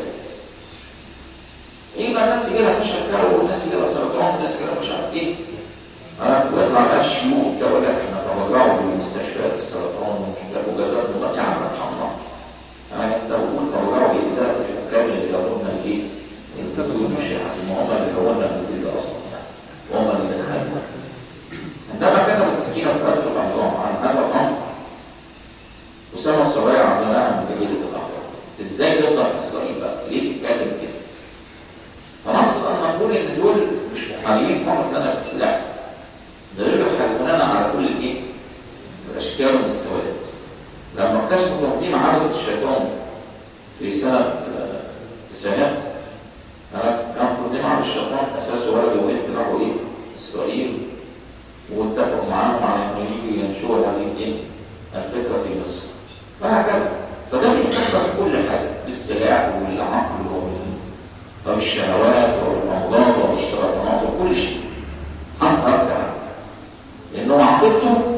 A: يبقى الناس يجي لها فشل كلوي والناس يجي لها سرطان والناس يجي لها مش عارف ايه ويطلع بقى الشيوخ كده يقول لك احنا تبرعوا بالمستشفيات السرطان وجابوا جزاء نظام يا عم ارحم الله يعني انت بقول تبرعوا بإزالة الحكام اللي جابونا الايه؟ التزوير مش يعني ما هم اللي جابونا الجزيرة اصلا يعني وهم اللي دخلنا عندما كتبت السكينة في فترة العظام عن هذا الأمر أسامة الصغير عزلها من جريدة الأخبار ازاي تقدر إسرائيل بقى؟ ليه تتكلم كده؟ فنصل أن نقول إن دول مش محاربين فقط لنا بالسلاح ده دول يحاربوننا على كل الإيه؟ الأشكال والمستويات لما اكتشفوا تنظيم عبدة الشيطان في سنة التسعينات كان تنظيم عبدة الشيطان أساسه ولد وبنت راحوا إيه؟ إسرائيل واتفقوا معاهم على إنه يجوا ينشروا هذه الإيه؟ الفكرة في مصر وهكذا فده بيحصل في كل حاجة بالسلاح والعقل وبالشهوات والأمراض وبالسرطانات وكل شيء حتى أبدع لأنه عقيدته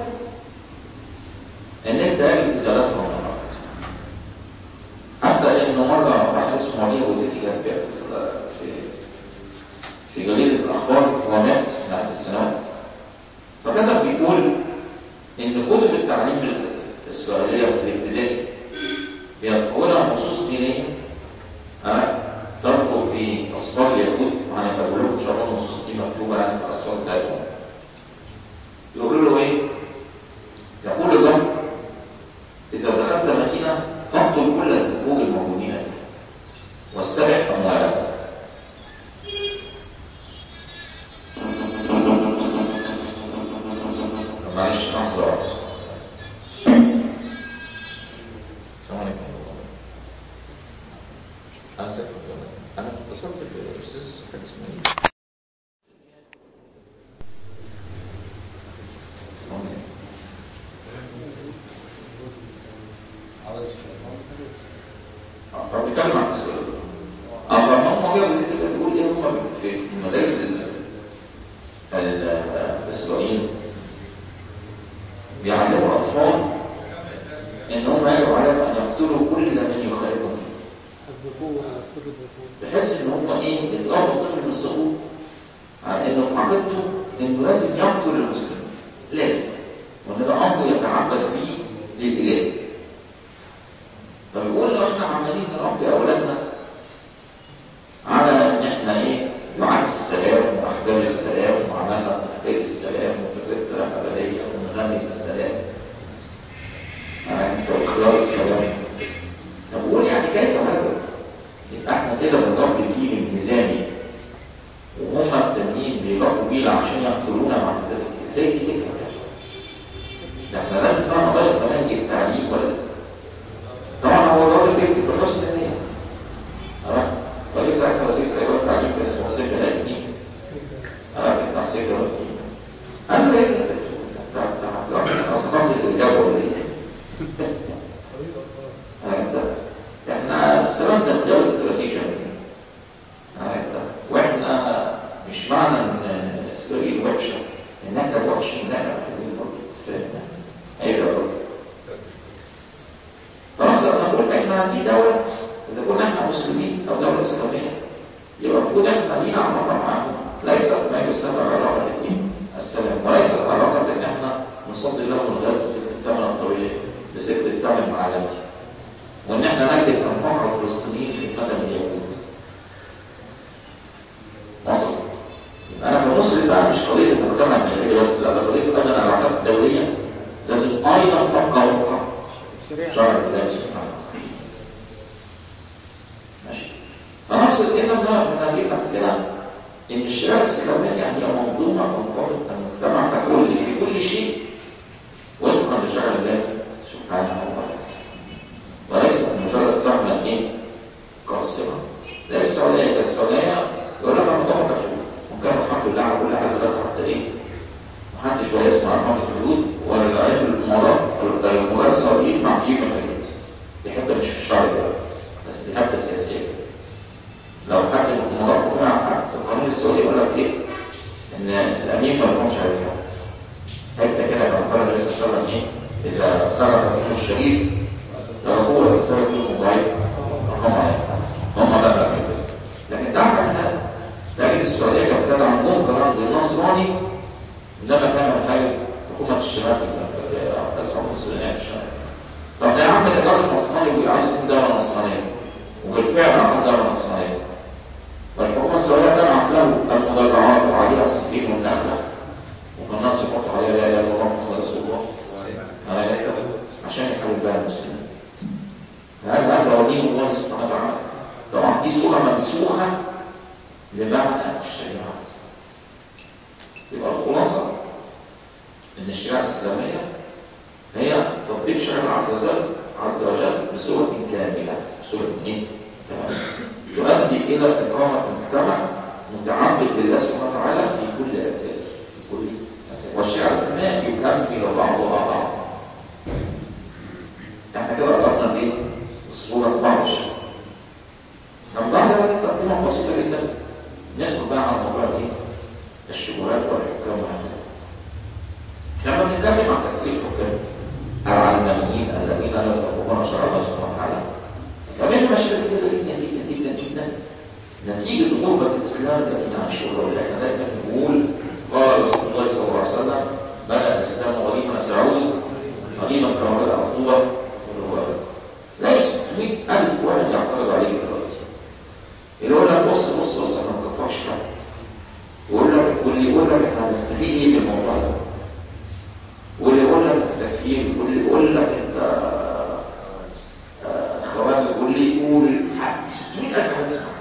A: إن أنت قابل إزالتها من الأرض حتى إنه مرة واحد اسمه علي وزيري كان في في جريدة الأخبار هو مات من عدة سنوات فكتب بيقول إن كتب التعليم الإسرائيلية في الابتدائي بيذكرون نصوص دينية تذكر في أسفار اليهود وهنقول لكم إن شاء الله النصوص دي مكتوبة يعني في الأسفار بتاعتهم يقولوا له إيه؟ يقول الله إذا دخلت مدينة فاقتل كل الذكور الموجودين فيها واستبح أموالهم معلش لحظة واحدة السلام عليكم أنا سافر أنا اتصلت بالأستاذ حاج إسماعيل فبيتكلم عن السؤال أما هم جابوا كده بيقول إيه هم في مدارس الإسرائيل بيعلموا الأطفال إن هم يجب عليهم أن يقتلوا كل من يخالفهم بحيث ان هم ايه يطلعوا الطفل من السقوط على انه عقيدته انه لازم يقتل المسلم لازم وان ده امر يتعبد به للاله فبيقول لو احنا عمالين نربي اولادنا على ان احنا ايه دعاة السلام واحباب السلام وعملنا تحقيق السلام وفكره السلام ابديه ونغني السلام واختيار السلام فبقول يعني كيف هكذا. احنا استلمنا اختيار استراتيجي هكذا. واحنا مش معنى ان اسرائيل وحشه ان احنا وحشين لا لا حلوين برضه فاهمنا ايوه برضه فمثلا نقول احنا في دوله اذا كنا احنا مسلمين او دوله اسلاميه يبقى المفروض احنا لينا علاقه معاهم ليست ما يسمى علاقه الدين السلام وليست علاقه ان احنا نصدي لهم الغاز في الثمن الطويل بسبب الثمن العالمي وان احنا نجد انفاق الفلسطينيين في قدم اليهود مصر انا كمسلم بقى مش قضيه المجتمع الجاهلي بس لا ده قضيه ان العلاقات الدوليه لازم ايضا تبقى وفقا شرع الله سبحانه ماشي فنقصد كده ده نجيب امثله ان الشريعه الاسلاميه هي منظومه تنضبط المجتمع ككل في كل شيء وفقا لشرع الله سبحانه وتعالى وليس مجرد تعمل ايه قاصره زي السعوديه السعوديه يقول لك انا مطبق وكان الحمد لله على كل حاجه ده حتى ايه محدش ولا يسمع ارقام الحدود ولا العلم الامارات ولا المرسل يجمع فيه من الحدود دي حته مش في الشرع ده بس دي حته سياسيه لو حد من الامارات وقع في القانون السعودي يقول لك ايه ان الامين ما يكونش عليها حته كده كما قال النبي صلى الله عليه وسلم ايه اذا سرق فيه الشريف لو هو اللي سرق فيه الموبايل رقم عليه هم بقى بقى لكن تعرف ان لكن السعوديه كانت بتدعم عندهم كمان النصراني زي ما كان حاجه حكومه الشباب الحكومه السودانيه الشباب طب ده عمل الاداره النصراني وعايز يكون دوله نصرانيه وبالفعل عمل دوله نصرانيه والحكومه السعوديه جمعت له المدرعات وعليها السكين والنخله وكان الناس يحطوا عليها لا اله الا الله محمد رسول الله عشان يحارب بها المسلمين هل هذا ولي الله سبحانه وتعالى طبعا دي صوره منسوخه لمعنى الشريعه يبقى الخلاصه ان الشريعه الاسلاميه هي تطبيق شرع الله عز وجل عز وجل بصوره كامله بصوره ايه؟ تؤدي الى اقامه مجتمع متعبد لله سبحانه وتعالى في كل اساس في كل اساس والشريعه الاسلاميه يكمل بعضها بعضا احنا كده قربنا ايه؟ الصوره 24 من بعد هذه التقديمه بسيطه جدا ندخل بقى على موضوع ايه؟ الشبهات والحكام وهكذا لما بنتكلم عن تكليف الحكام العلمانيين الذين لا يطبقون شرع الله سبحانه وتعالى كمان مشاكل كده جدا جدا جدا جدا نتيجة غربة الإسلام التي نعيشها ولكن دائما نقول قال رسول الله صلى الله عليه وسلم بدأ الإسلام غريبا سعود غريبا كما بدأ القوة والرواية ليس 100000 واحد يعترض عليك دلوقتي اللي يقول لك بص بص بص احنا ما بنقطعش حاجة ويقول لك واللي يقول لك احنا هنستفيد ايه من الموضوع ده واللي يقول لك التكفير واللي يقول لك انت خوارج واللي يقول حد 600000 واحد يسمع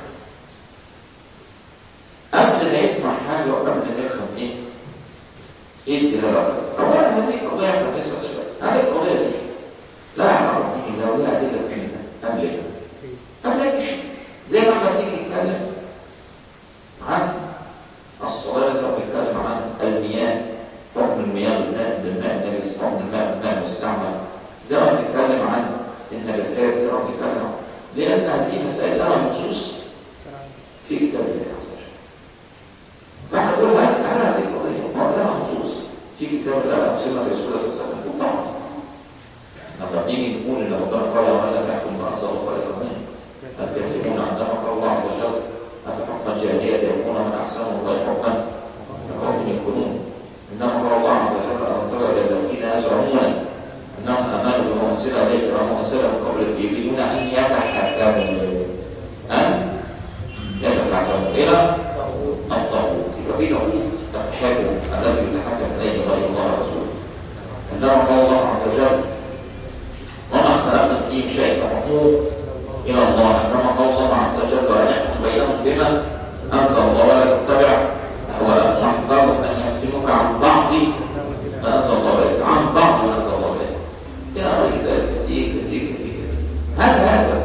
A: قبل ما يسمع حاجه وقبل ما يفهم ايه ايه الدلالات اولا هذه قضيه احنا بنسال سؤال هذه القضيه دي لا يعرف دي لو لها ادله فينا ام ليه ام لا زي ما احنا بنيجي نتكلم عن الصلاة لسه بنتكلم عن المياه حكم المياه بالماء بالماء النجس حكم الماء بالماء المستعمل زي ما بنتكلم عن النجاسات زي ما بنتكلم عن لأن هذه مسائل لها نصوص في كتاب الله عز وجل فاحنا نقول هل هل هذه القضية ما لها نصوص في كتاب الله أو سنة رسول الله صلى الله عليه وسلم طبعا لما بنيجي نقول ان ربنا قال وما لم يحكم ما انزل الله فلا الكافرون عندما قال الله عز وجل أفحكم الجاهلية يكون من أحسن الله حكما لقوم يكونون إنما قال الله عز وجل أن ترى إلى الذين يزعمون أنهم آمنوا بما أنزل إليك وما أنزل من قبلك يريدون أن يتحكموا أن يتحكموا إلى الطاغوت يبقى في طاغوت التحكم الذي يتحكم إليه غير الله ورسوله عندما قال الله عز وجل وما اختلفنا فيه شيء فحكموه إلى الله عندما قال الله عز وجل وأن يحكم بينهم بما أنزل الله ولا تتبع أهواءهم واحذرهم أن يفتنوك عن بعض ما أنزل الله إليك عن بعض ما أنزل الله إليك إلى غير ذلك كثير كثير كثير هل هذا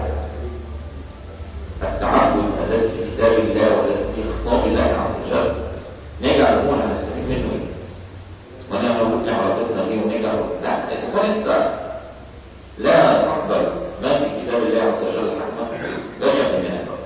A: التعبد الذي في كتاب الله والذي في خطاب الله عز وجل نجعل نقول هنستفيد منه إيه؟ وانا لو قلنا علاقتنا بيه ونجعل لا إذا كان أنت لا تقبل ما في كتاب الله عز وجل حكما لا شك من هذا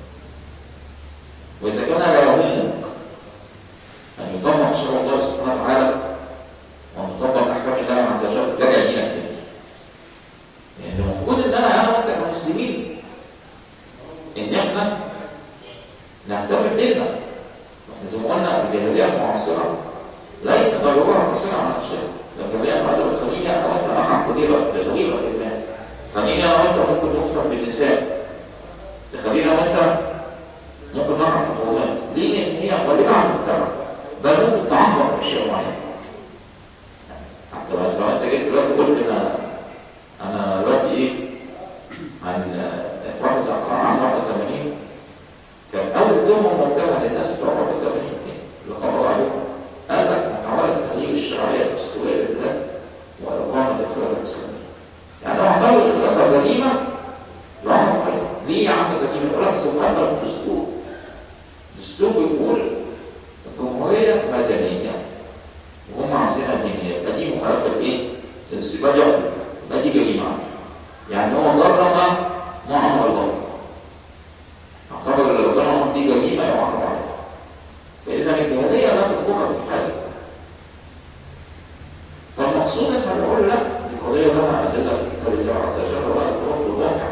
A: وإذا كان لا يهمك أن يطبق شرع الله سبحانه وتعالى وأن تطبق أحكام الله عز وجل ده جاي لك يعني المفروض إن أنا أنا وأنت كمسلمين إن إحنا نعتبر ديننا زي ما قلنا الجاهلية المعاصرة ليس ضرورة قصيرة عن الشيء الجاهلية المعاصرة خليني أنا وأنت أقع قديرة بطريقة ما خليني أنا وأنت ممكن نفطر بالنساء تخلينا وأنت ممكن نعرف الحكومات ليه؟ لأن هي غالبة على المجتمع بل ممكن تعبر في شيء معين حتى بس لو أنت جيت دلوقتي قلت أنا أنا دلوقتي إيه عن واحد عام 81 كان أول تهمة موجهة للناس بتوع 81 اللي قرروا عليهم قال لك محاولة تغيير الشرعية الدستورية لله وإقامة الخلافة الإسلامية يعني هو اعتبر الخلافة جريمة وعمل خير ليه عمل جريمة؟ يقول لك سبحان الله الدستور الدستور بيقول الجمهورية مدنية وهم عايزينها دينية يبقى دي مخالفة لإيه؟ للاستباء يحكم يبقى دي جريمة يعني هو ضرب ما أمر الله اعتبر لو ربنا دي جريمة يعاقب عليها فإذا الجهادية لا تطبقها في حاجة فالمقصود ان نقول لا القضية لها أدلة في كتاب الله عز وجل ولا تروح الواقع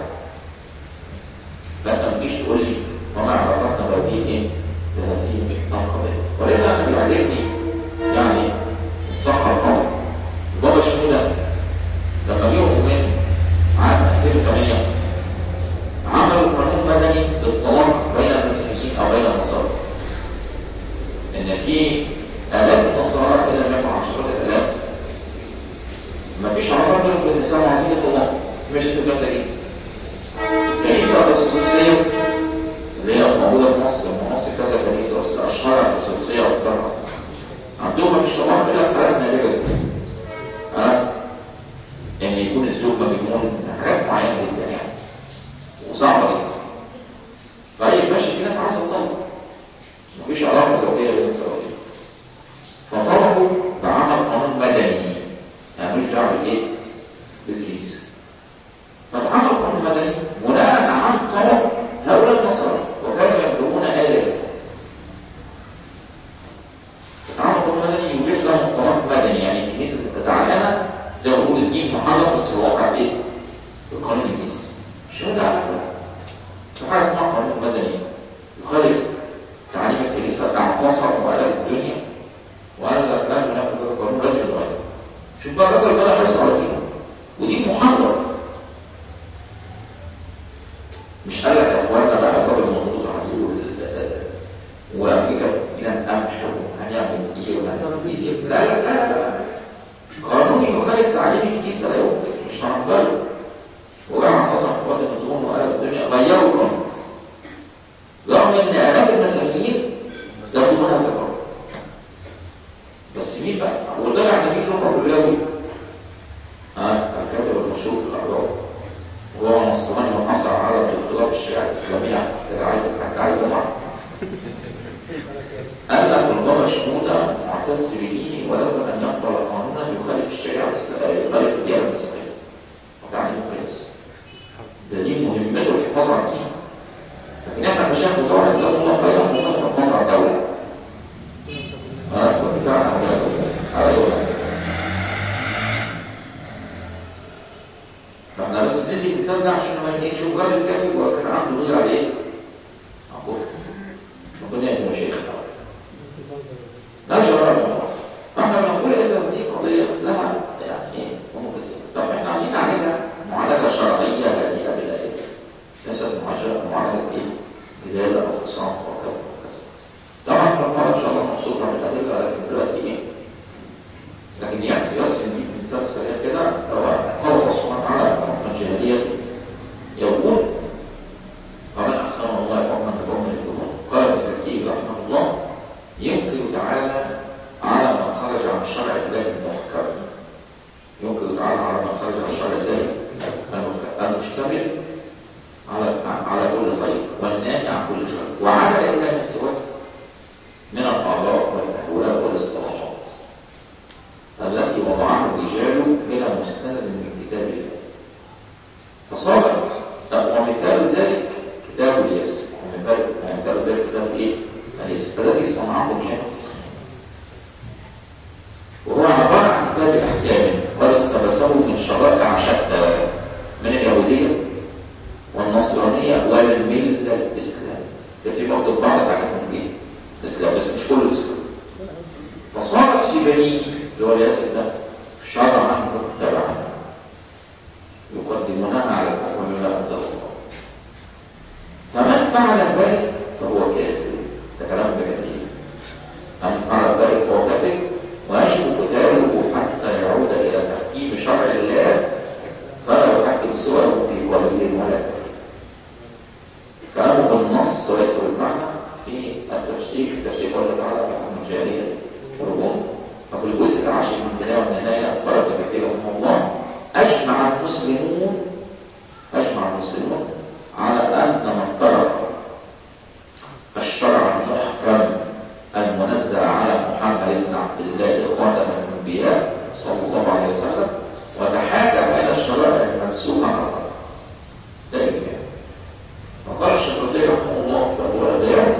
A: لا تمشيش تقول لي وما علاقتنا بهذه ايه بهذه القضية ولذا أنا بيعجبني يعني صح القول بابا شنودة لما جه من عام 2008 عملوا قانون مدني للطلاق بين المسيحيين او بين النصارى ان في الاف النصارى الى ما يكون عشرات الالاف ما فيش علاقه بينهم وبين النساء وعايزين الطلاق مش الكلام ده ايه كنيسه ارثوذكسيه اللي هي موجوده في مصر مصر كذا كنيسه بس اشهر ارثوذكسيه واكثرها عندهم مفيش طلاق الا في حالات نادره جدا ها ان يكون الزوج مجنون حاجات معينه جدا يعني وصعبة جدا طيب ماشي في ناس عايزة تطلق مفيش علاقة زوجية غير زوجية فطلبوا بعمل قانون مدني يعني مش دعوة بالايه؟ بالكنيسة فاتعمل قانون مدني بناء عن طلب هؤلاء النصارى وكانوا يبلغون آلاف اتعمل قانون مدني يبيح لهم طلاق مدني يعني الكنيسة تبقى زعلانة زي ما بقول الدين محرم بس الواقع ايه؟ القانون الكنيسي شو ده على فكرة في حاجة اسمها قانون مدني يخالف تعليم الكنيسة اعتصر وقلب الدنيا وقال لك لا ناخد هذا القانون لازم يتغير شوف بقى الراجل ده حرص على دينه ودين محرم مش قال لك يا اخوانا بقى الراجل مضغوط عليه وامريكا فينا القمح وهنعمل ايه وهنعمل ايه لا لا لا لا قانون يخالف تعليم الكنيسة لا يمكن مش هنقبله وجمع حصل قوات النظام وقال الدنيا غيروا القانون رغم ان الاف المساجين ياخدون هذا القانون بس مين بقى وطلع نبيل لغه الرياضي ها الكاتب المشهور في الاعراب وهو نصراني وحصل على انقلاب الشريعه الاسلاميه حتى عايز معه قال لك البابا شنودة معتز بدينه ولولا ان يقبل قانونا يخالف الشريعه الاسلاميه يخالف الديانه الاسلاميه وتعليم القياس ده دي مهمته الحفاظ على الدين لكن احنا مشايخ بتوع جزاهم الله خيرا هم الحفاظ على الدوله اه والدفاع عن الدوله ايوه فاحنا بس ندي مثال ده عشان ما يجيش راجل كافي وكان عنده دول عليه عقوف ربنا يكون شيخ لا شرار فاحنا بنقول اذا دي قضيه لها يعني ومكسبه طب احنا عايزين نعالجها معالجة شرعية هادئة بالأدلة ليست معالجة معالجة إيه؟ بداية أو خصام أو كذا وكذا طبعا فالمرة إن شاء الله مبسوطة من الأدلة لكن دلوقتي إيه؟ لكن يعني بس إن مثال سريع كده هو قول الله سبحانه وتعالى في الجاهلية يقول ومن أحسن الله حكما بقوم يقولون قال ابن كثير رحمه الله ينكر تعالى على ما خرج عن الشرع الله المحكم ينكر تعالى على ما خرج عن الشرع الله المشتمل على على كل خير والناهي عن كل شر وعاد الى ما سواه من الاعضاء والاحوال والاصطلاحات التي وضعها الرجال بلا مستند فصارت ومثال ذلك كتاب الياس ومثال ومثال ذلك كتاب ايه؟ الياس فالذي صنعه الشمس وهو عبارة عن كتاب الأحكام قد اقتبسه من شرائع شتى من اليهودية والنصرانية والملة الإسلام كان في برضه بعض حاجات من ايه؟ الإسلام بس مش كله الإسلام فصارت في بني اللي هو الياسر ده شرعا متبعا يقدمونها على الحكم بما انزل الله فمن فعل ذلك فهو كافر ده كلام بكثير من فعل ذلك فهو كافر ويجب قتاله حتى يعود الى تحكيم شرع الله فلا يحكم سواه في ولي ولا كلامه بالنص وليس بالمعنى في التفسير في تفسير قوله تعالى في حكم الجاهليه والرجوم ففي الجزء العاشر من البدايه والنهايه ضرب كثير من الله اجمع المسلمون اجمع المسلمون على ان من ترك الشرع المحكم المنزل على محمد بن عبد الله خاتم الانبياء صلى الله عليه وسلم وتحاكم الى الشرائع المنسوخه على الله ده اجماع وقال الشيخ رحمه الله فهو بيان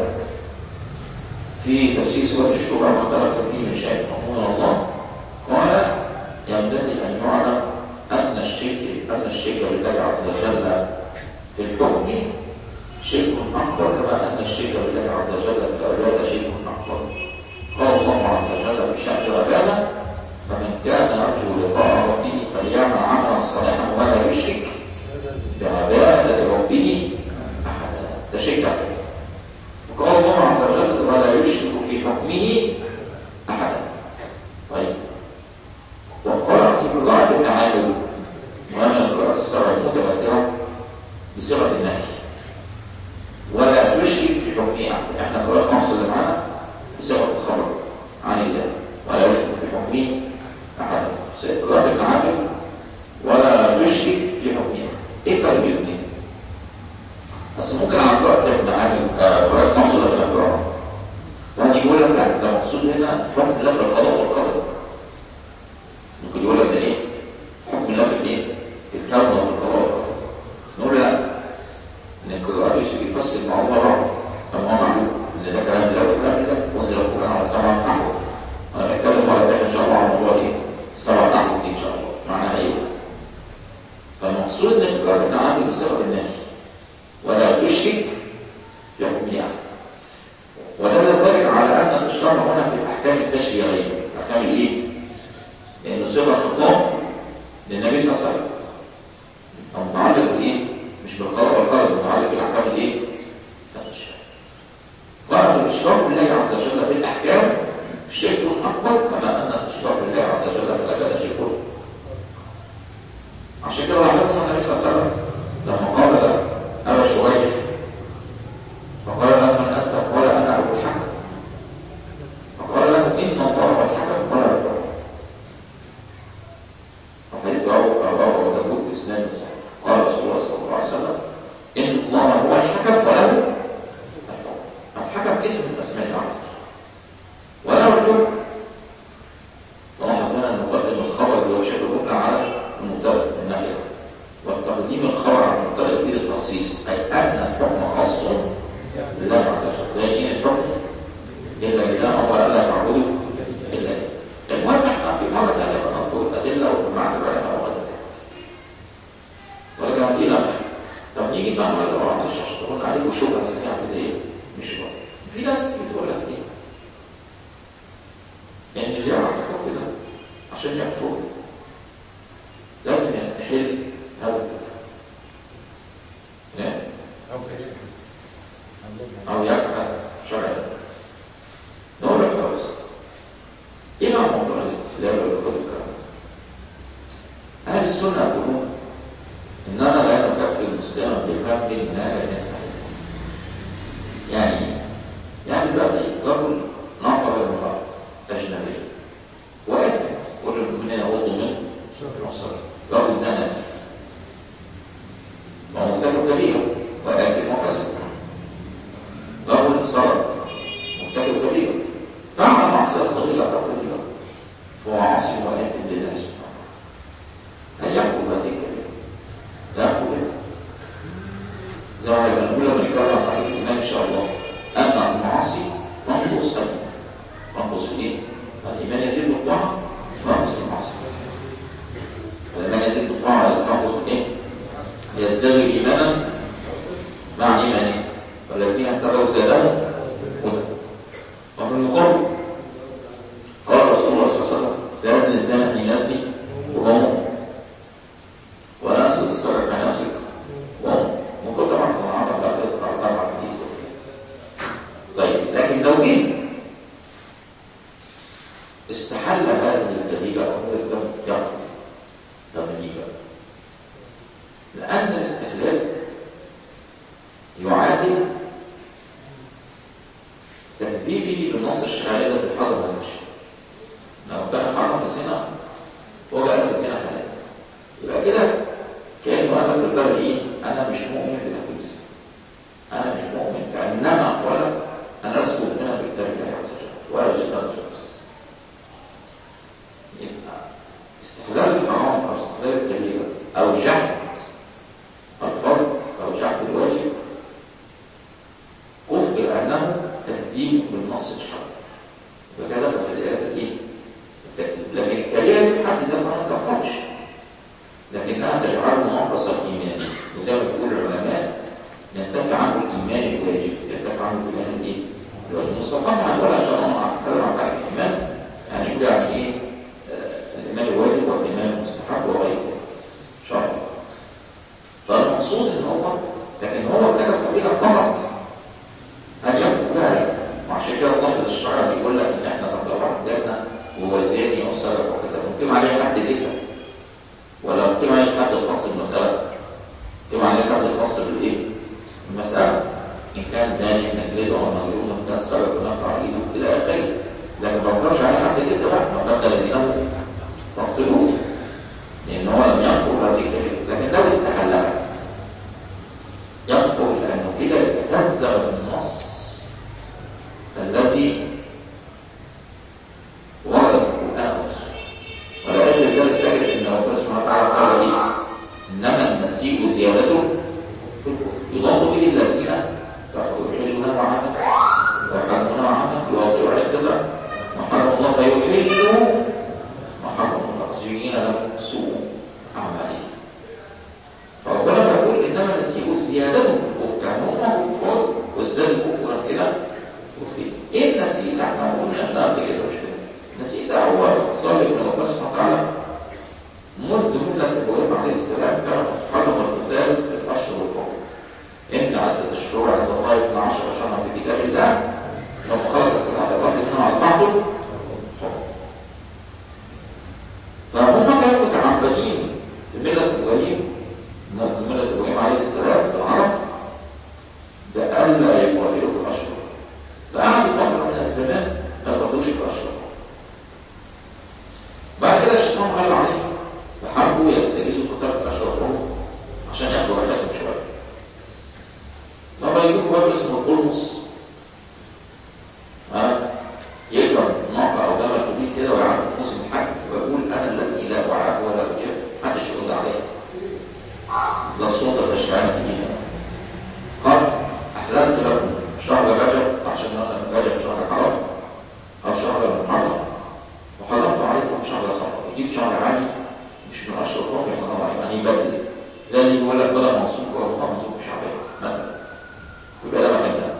A: في تفسير سورة الشورى ما اختلف فيه من شيء رحمه الله قال ينبغي أن يعلم أن الشرك أن الشرك بالله عز وجل في الحكم شرك أكبر كما أن الشرك بالله عز وجل في العبادة شرك أكبر قال الله عز وجل في شأن العبادة فمن كان يرجو لقاء ربه فليعمل عملا صالحا ولا يشرك بعبادة ربه أحدا ده شرك أكبر وقال الله عز وجل ولا يشرك في حكمه احدا طيب وقال في قراءة ابن عامر ومن القراءة السبع المتواترة بصيغة النهي ولا يشرك في حكمه احدا احنا قراءة مصر اللي معانا بصيغة الخبر عن الله ولا يشرك في حكمه احدا قراءة ابن عامر ولا يشرك في حكمه ايه الفرق بين الاثنين؟ بس ممكن على قراءة ابن عامر قراءة مصر اللي قراءة واحد يقول لك لا ده مقصود هنا حكم الله في القضاء والقدر ممكن يقول لك ده ايه حكم الله في الايه في الكون وفي القضاء والقدر نقول لا ان القراءة يفصل مع الله رب فما هو معلوم ان ده كلام الله وكلام الله وانزل القرآن على سبع نحو وانا بتكلم على ذلك ان شاء الله عن موضوع ايه السبع نحو دي ان شاء الله معناها ايه فالمقصود ان القراءة ابن عامر بصيغة النهي ولا تشرك في حكم احد ودل ذلك على ان الاشراع هنا في الاحكام التشريعيه احكام الايه لانه صيغه خطاب للنبي صلى الله عليه وسلم او متعلق بايه مش بالقضاء والقدر متعلق بالاحكام الايه التشريعيه قال الاشراك بالله عز وجل في الاحكام شرك اكبر كما ان الاشراك بالله عز وجل في العباده شرك عشان كده لاحظنا النبي صلى الله عليه وسلم لما قال ابا شريح فقال له من انت قال انا ابو الحكم فقال له ان الله هو الحكم قال له فحديث رواه رواه ابو داود باسناد صحيح قال رسول الله صلى الله عليه وسلم ان الله هو الحكم وله الحكم الحكم اسم من اسماء الله وله الحكم ولاحظ هنا ان نقدم الخبر اللي هو شبه الركن على المبتدا النهي والتقديم الخبر على المبتدا يفيد التخصيص اي ان الحكم خاص بالله عز وجل زي ايه الحكم الا اله هو الا معبود الا المهم احنا في مره ثانيه بنذكر الادله وبمعنى العلماء وغير ذلك ولكن دي طب نيجي بقى مره لو عندنا الشاشه قلنا عليكم شبهه سريعه كده ايه مش شبهه في ناس بتقول لك ايه ان اللي يعرف الحكم ده عشان يكفر لازم يستحل هذا نعم أو يفعل شرعا نقول لك بس إيه معنى موضوع الاستحلال والخروج الكلام أهل السنة يقولون إننا لا نكفر المسلم بالفهم إنها لا نستحيل يعني يعني دلوقتي رجل نقض المرأة أجنبية وإثم كل المؤمنين يغضوا منه رجل زنى ومغتاب كبيرة وآثم وكسب رجل صار مرتكب كبيرة فعل معصية صغيرة أو كبيرة هو عاصي وآثم لله سبحانه هل يحكم هذه الكبيرة؟ لا يحكم يزداد إيمانا مع إيمانه والذين اتقوا زادهم هدى وفي المقابل قال رسول الله صلى الله عليه وسلم لا يزني الزاني يزني وهو مؤمن ولا يسرق السرقة كان يسرق وهو ممكن طبعا كنا عرفنا بعد ذلك على طبعا حديث طيب لكن لو جه استحل هذه الجريمة أو هذا الذنب يقضي تغليبا لأن الاستحلال يعادل تهذيبه بالنص الشرعي الذي حرم المشي لو كان حرم الزنا هو قال الزنا حلال يبقى كده كأنه أنا في البر إيه أنا مش مؤمن بالحديث أنا مش مؤمن كأنما ولا أنا أسكت منها بالتالي الله عز وجل ولا جدال الشخص يبقى استحلال الحرام أو استحلال الكبيرة أو جحد الفرد أو جحد الواجب أخبر أنه تهديد بالنص الشرعي وكذا في الآية الإيه؟ لكن الكبيرة في حد ذاتها ما تخرجش لكنها تجعله ناقص الإيمان وزي ما بيقول العلماء ينتفع عنه الإيمان الواجب ينتفع عنه الإيمان الإيه؟ الواجب مستقام ولا شرع مع كلام عن الإيمان يعني يقول يعني إيه؟ الإيمان الواجب والإيمان المستحب وغير ذلك شرع فالمقصود إن هو لكن هو ارتكب قضية غلط هل يحكم بها وعشان كده الله الشرع بيقول لك إن إحنا لو واحد جابنا وهو زاني أو سرق وكذا ممكن عليه حد ذكر ولا ممكن عليه حد خاص بالمسألة ممكن عليه حد خاص بالإيه؟ المسألة إن كان زاني نجلده أو مجنون إن كان سرق ونقطع إيده إلى آخره لكن ما بقدرش عليه حد كده بقى ما بدل دينه تقتلوه لأن هو لم ينقل هذه الكلمة لكن لو استحلها ينقل لأنه كده يتهذب النص الذي ورد القرآن ولا أجل ذلك تجد أن ربنا سبحانه وتعالى قال لي إنما النسيء زيادته يضاف به الذين يحلون معنا ويحرمون معنا يواطئوا على الكذا وحرم الله فيحلوا وحرم الله زين لهم سوء أعمالهم فربنا يقول إنما النسيء زيادته في الكفر يعني هم كفار وازدادوا كفرا كده وفي إيه النسيء ده احنا قلنا احنا قبل كده مش كده النسيء ده هو صالح من ربنا سبحانه وتعالى منذ ملة إبراهيم عليه السلام كان حرم القتال في الأشهر الحرم إن عدة الشهور عند الله 12 شهرا في كتاب الله لما خلق السماء والأرض منها أربعة فهم كانوا متعبدين في ملة إبراهيم في ملة إبراهيم عليه السلام العرب بألا يقاتلوا في الأشهر فقعدوا فترة من الزمان ما يقاتلوش في الأشهر بعد كده الشيطان قال عليه فحبوا يستجيزوا قتال في الأشهر الحرم عشان ياخدوا راحتهم شوية لما يجيبوا واحد اسمه القرمص يضرب ناقة أو جمل كبير كده ويعرف موسم الحج ويقول أنا الذي لا أعرف ولا أجيب محدش يرد عليه ده الصوت التشريعي الجديد قال أحلمت لكم شهر رجب عشان مثلا رجب شهر حرام أو شهر محرم وحرمت عليكم شهر صفر يجيب شهر عادي مش من أشهر الحرم يحرم عليكم يعني يبدل زي اللي يقول لك بدل منصوب ولا منصوب في شعبين مثلا يبقى ده مكان ده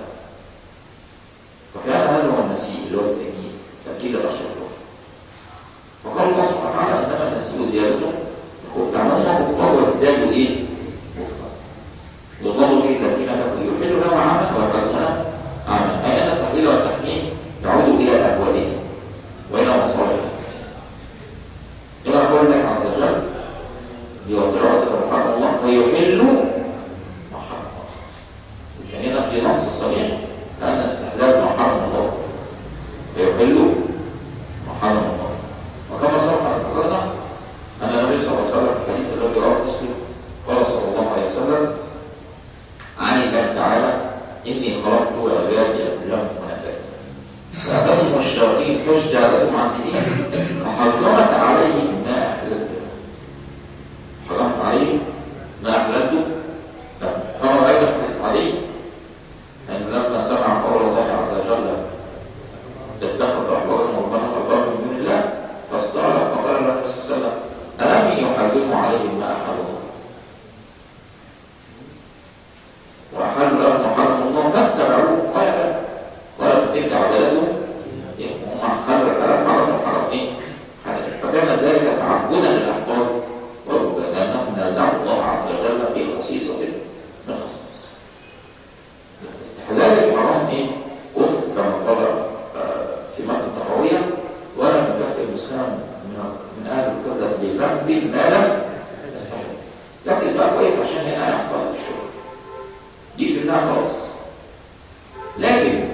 A: فكان هذا هو النسيء اللي هو التأكيد تأكيد الأشهر الكفر فقال الله سبحانه وتعالى إنما النسيء زيادته يعني هم كفار وازدادوا إيه؟ يضل به الذين كفروا يحلوا لهم عاما ويحرمون عاما أي أن التحليل والتحريم يعود إلى أهوالهم وإلى مصالحهم إلى قول الله عز وجل ليوفروا محرم الله ويحلوا محرم الله هنا في نص صريح أن استحلال ما حرم الله ويحلوا ما حرم الله وكما صرح ذكرنا أن النبي صلى الله عليه وسلم في الحديث الذي رواه مسلم قال صلى الله عليه وسلم عن الله تعالى إني خلقت عبادي كلهم منافقين فأتتهم الشياطين حجة لهم عن دينهم وحرمت عليهم ما أحللت حرمت عليهم ما أحللت فهو أيضا حديث عليه أن لما سمع قول الله عز وجل اتخذ أحبارهم وربنا أربابا من دون الله فاستعلى فقال له النبي صلى الله عليه وسلم ألم يحرموا عليهم ما أحل الله بذنب ما لم يستحق لكن بقى كويس عشان هنا يحصل الشغل دي في الله خلاص لكن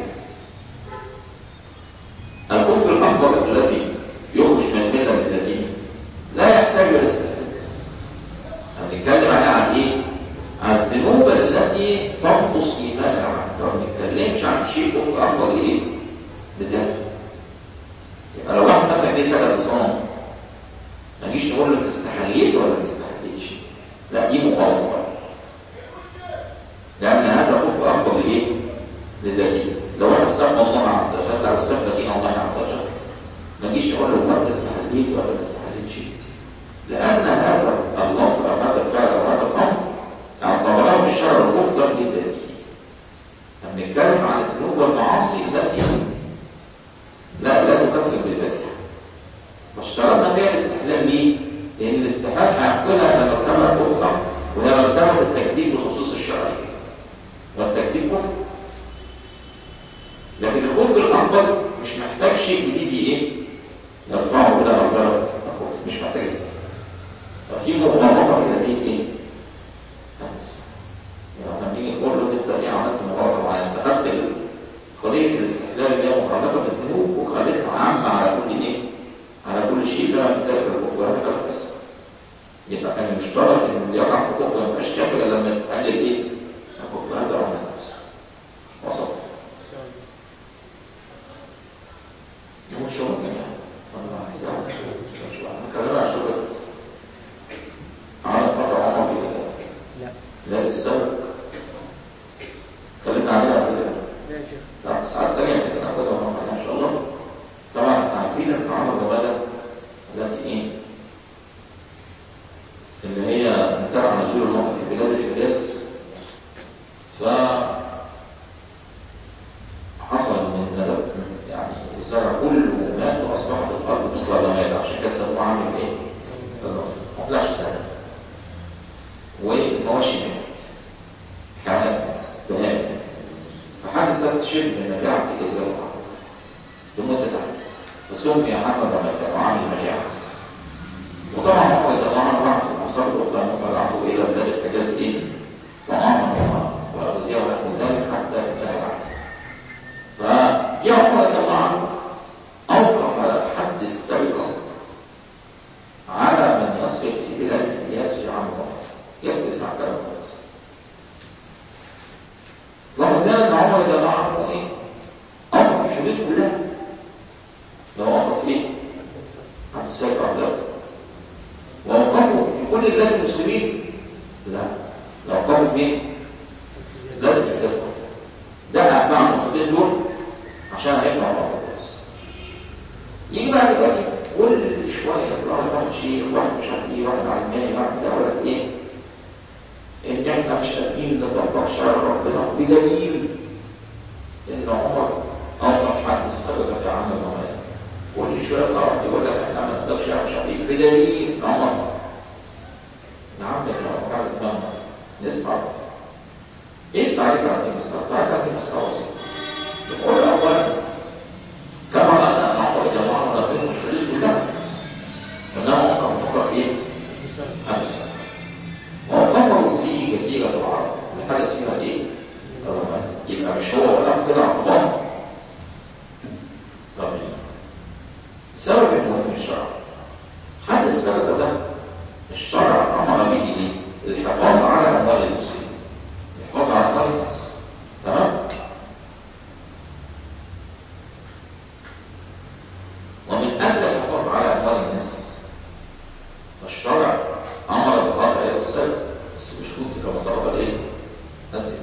A: الكفر الأكبر الذي يخرج من الملة الذين لا يحتاج إلى استحلال هنتكلم عليها عن إيه؟ عن الذنوب التي تنقص إيمان العبد ما بنتكلمش عن شيء كفر أكبر إيه؟ بذاته يبقى لو واحد مثلا جه سأل صنم ما نجيش نقول له انت استحليت ولا ما استحليتش لا دي مقاومه لان هذا كفر اكبر ايه لذاته لو واحد سب الله عز وجل او سب دين الله عز وجل ما نجيش نقول له انت استحليت ولا ما استحليتش لان هذا اللفظ او هذا الفعل او هذا الامر اعتبره الشرع كفرا لذاته لما نتكلم عن الذنوب والمعاصي التي لا لا تكفر بذاتها واشترطنا فيها الاستحلال ليه؟ لأن الاستحلال هيحكمها لما ارتبط كفرا ولما ارتبط التكذيب بخصوص الشرعية والتكذيب كفر لكن الكفر الأكبر مش محتاج شيء جديد ايه؟ يرفعه كده مرتبط الكفر مش محتاج استحلال ففي مغامرة كده في ايه؟ خمس يعني لما نيجي نقول له انت ايه عملت مغامرة معينة انتقلت قضية الاستحلال اللي هي مخالفة الذنوب وخليتها عامة على كل ايه؟ على كل شيء ده من ذلك الكفر هذا كان بس يبقى كان مشترط ان اللي يقع في الكفر ما يبقاش كافر الا لما يستحل ايه؟ الكفر هذا هو النفس وصل مو شغل يعني والله يعني شغل انا كلمة عن شغل عمل فترة عمر
B: لا
A: لا السبب اتكلمنا عليها قبل كده
B: لا يا شيخ
A: لا بس على السريع كده ناخدها مرة ان شاء الله طبعا عارفين الطعام الرمادة التي ايه اللي هي انتهى نزول المطر في بلاد الحجاز ف حصل من نبات يعني الزرع كله مات واصبحت الارض مثل الرماد عشان كده سموه عامل ايه؟ ما طلعش سهل والمواشي ماتت حيوانات بهائم فحدثت شبه النجاح في الزرع لمدة عام فسمي محمد رمضان وعامل مجاعة وطبعا هو يتضمن بعض المصادر وكان مبعثه إلى بلاد الحجاز إيه؟ طعاما وأغذية ونحو ذلك حتى انتهى عنه فجاء عمر رضي الله عنه أوقف حد السرقة على من يسرق في بلاد الحجاز في عام واحد يحدث عن كلام خالص رغم ذلك عمر رضي الله عنه إيه؟ أوقف الحدود كلها لو وقف ايه عن السيف عبد ووقفوا في كل بلاد المسلمين لا لو وقفوا فين بلاد الحجاز ده أتباع النقطتين دول عشان هيطلع بعض الناس يجي بقى دلوقتي كل شويه واحد واحد شيخ واحد مش عارف ايه واحد علماني واحد ده ولا ايه ان احنا مش قادرين نطبق شرع ربنا بدليل ان عمر اوقف حد السبب في عمل الممات كل شويه تعرف يقول لك احنا ما نقدرش على شرعي بدليل عمر نعم ده لو قاعد دماغنا نسمع ايه التعريف عن المسألة؟ التعريف عن المسألة بسيط يقول اولا كما ان عمر جماعه ما بين الشريك كلها انه كان فقط ايه؟ خمسه وقفوا في جزيره العرب الحدث فيها ايه؟ الرماد يبقى مش هو ولا كده عقبان طب سبب انه في الشرع هذا السبب ده الشرع امر به ايه؟ الحفاظ على اموال المسلمين الحفاظ على اموال الناس تمام؟ ومن اجل الحفاظ على اموال الناس الشرع امر بالرفع الى السلب بس مش كنت كما سبق الايه؟ نسي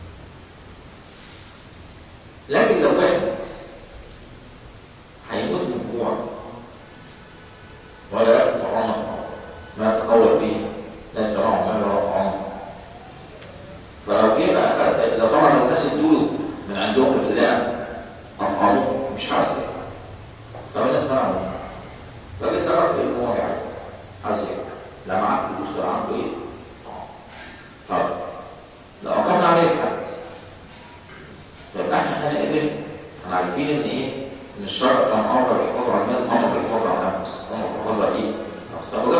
A: لكن لو واحد هيموت من جوع ولا يأكل طعاما ما يتقوى به لا يستطيع مال ولا طعام فلو جه بقى أكل- لو طبعا لو الناس ادوا من عندهم ابتداء اطعموه مش حاسس طب الناس منعوا فجأة سرق في ان هو يعني عايز ياكل لا معاه فلوس ولا عنده ايه طب لو اقمنا عليه الحد فيبقى احنا حينئذ احنا عارفين ان ايه ان الشرع كان امر بالحفاظ على المال امر بالحفاظ على النفس امر بالحفاظ على ايه طب وده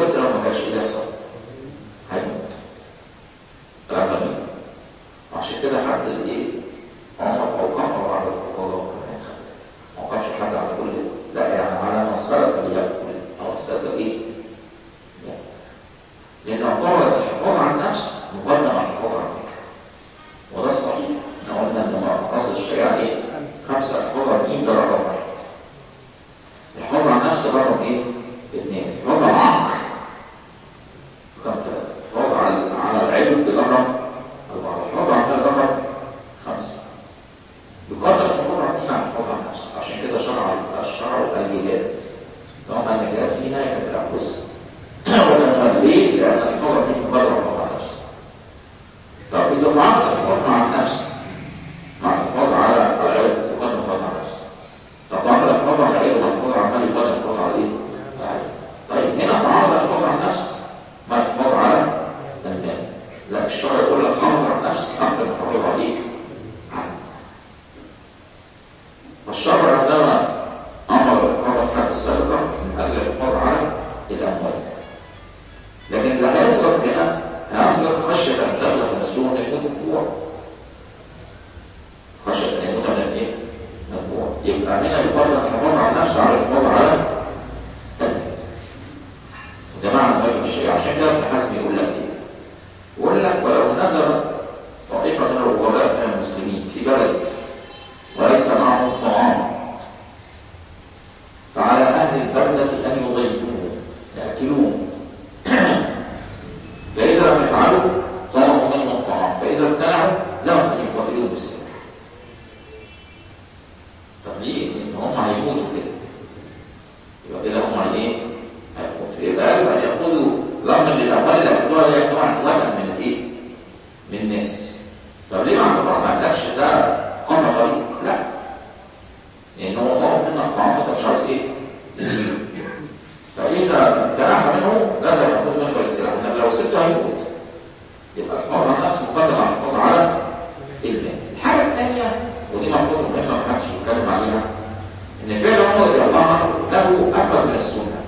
A: ليه؟ لأن الحفاظ دي مجرد الحفاظ على النفس طب إذا فعلت الحفاظ مع النفس مع الحفاظ على العيب تقدم الحفاظ على النفس طب تعرض الحفاظ على العيب والحفاظ عمال يقدم الحفاظ على ايه؟ طيب هنا تعرض الحفاظ على النفس مع الحفاظ على المال لا الشرع يقول لك حافظ على النفس أكثر من حافظ عليه والشرع عندما أمر الحفاظ حتى السرقة من أجل الحفاظ على الأموال لكن لا يسرق هنا يسرق خشية أن تبلغ مسلوم يموت الجوع خشية أن يموت من الإيه؟ مجموع يبقى هنا يقرر الحفاظ على النفس على الحفاظ على التنمية وده معنى مهم الشيء عشان كده ابن حزم يقول لك ايه؟ يقول لك ولو نزل طائفة من الغرباء من المسلمين في بلد وليس معهم طعام فعلى أهل البلدة أن يضيفوه يأكلوه فإذا لم يفعلوا طلبوا منه الطعام فإذا امتنعوا لهم أن يقاتلوه بالسيف طب ليه؟ لأن هم هيموتوا كده يبقى كده هم ايه؟ هيموتوا يبقى قالوا أن يأخذوا لما للأموال اللي يأخذوها يأخذوها وزن من الإيه؟ من الناس طب ليه ما عندهم ما قالكش ده قطع طريق؟ لا لأن هو طلب منك طعام أنت مش عايز إيه؟ فإذا امتنعت منه لازم يأخذ منك الاستلام إنك لو سبته هيموت يبقى الحفاظ على النفس مقدم على الحفاظ على المال الحاجة الثانية ودي مفروض مهمة ما حدش يتكلم عليها إن فعل عمر رضي الله عنه له أثر من السنة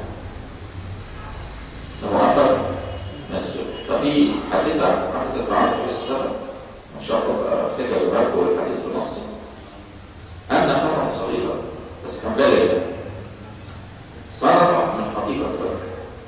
A: له أثر من السنة ففي حديث حديث عن النبي صلى الله عليه وسلم إن شاء الله أفتكر يباركوا الحديث بالنص أن فترة صغيرة بس كان بالغ سرق من حقيقة الرجل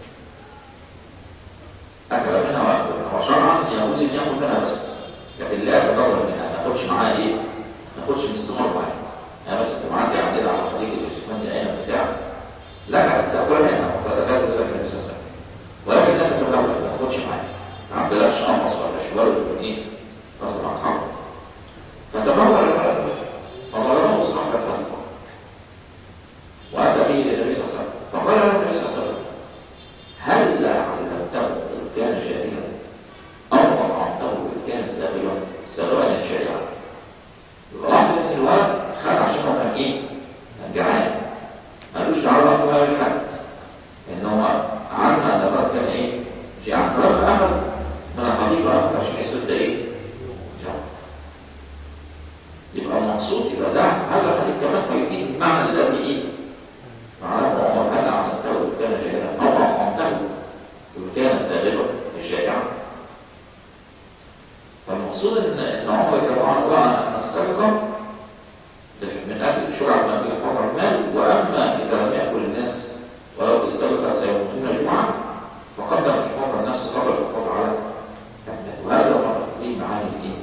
A: أكل منها وأكل منها وشرعا يجوز أن يأكل منها بس لكن لا يتضرر منها ما تاخدش معاها إيه؟ ما تاخدش من الثمار معاها يعني بس أنت معدي عندنا على حديقة اليوسفان العين بتاع لك أن تأكل منها وقد أكلت ذلك النبي صلى الله عليه وسلم ولكن لا تتبعها ما تاخدش معاها ما عندناش قمص ولا شوال ولا إيه؟ تاخد مع الحرب فتبرر الولد فضربه صاحب الطريق وأتى به للنبي صلى الله عليه وسلم فقال له النبي صلى الله عليه وسلم هل علمته إن كان جاهلا أو طعمته إن كان ساغرا ساغرا يعني شائعا يبقى واحد من الولد خد عشان هو كان إيه؟ كان جعان مالوش دعوة بقى بالحد إن هو عارف أن الولد كان إيه؟ جعان فلما أخذ من الحقيقة عشان يسد إيه؟ جعان يبقى المقصود يبقى ده هذا الحديث كمان هيديك المعنى الذي ايه؟ معناه عمر هل عملته كان جائعا او اطعمته كان سابقا الشائعا فالمقصود ان ان عمر رضي الله عنه بقى ان السرقه من اجل شرع من اجل حفظ المال واما اذا لم ياكل الناس ولو بالسرقه سيموتون جوعا فقدم الحفاظ على النفس قبل الحفاظ على المال وهذا هو تقديم معاني الايه؟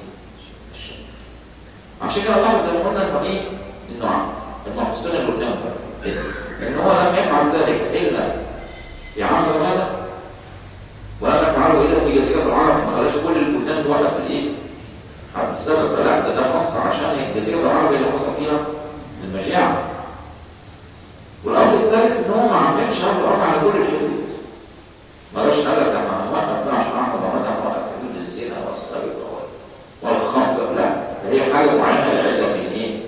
A: عشان كده الله زي ما قلنا انه ايه انه المحسن اللي قدام ان هو لم يفعل ذلك الا في عمر ماذا ولم يفعله الا في جزيره العرب ما خلاش كل البلدان ولا في الايه حد السبب لا ده ده خاص عشان الجزيره العربيه اللي حصل فيها المجاعه والامر الثالث ان هو ما عملش هذا الامر على كل الحدود ما قالش قال لك انا وقف بقى عشان اعمل مرات وقف حدود الزنا والسرقه والخمر لا هي حاجة معينة لعلة في الايه؟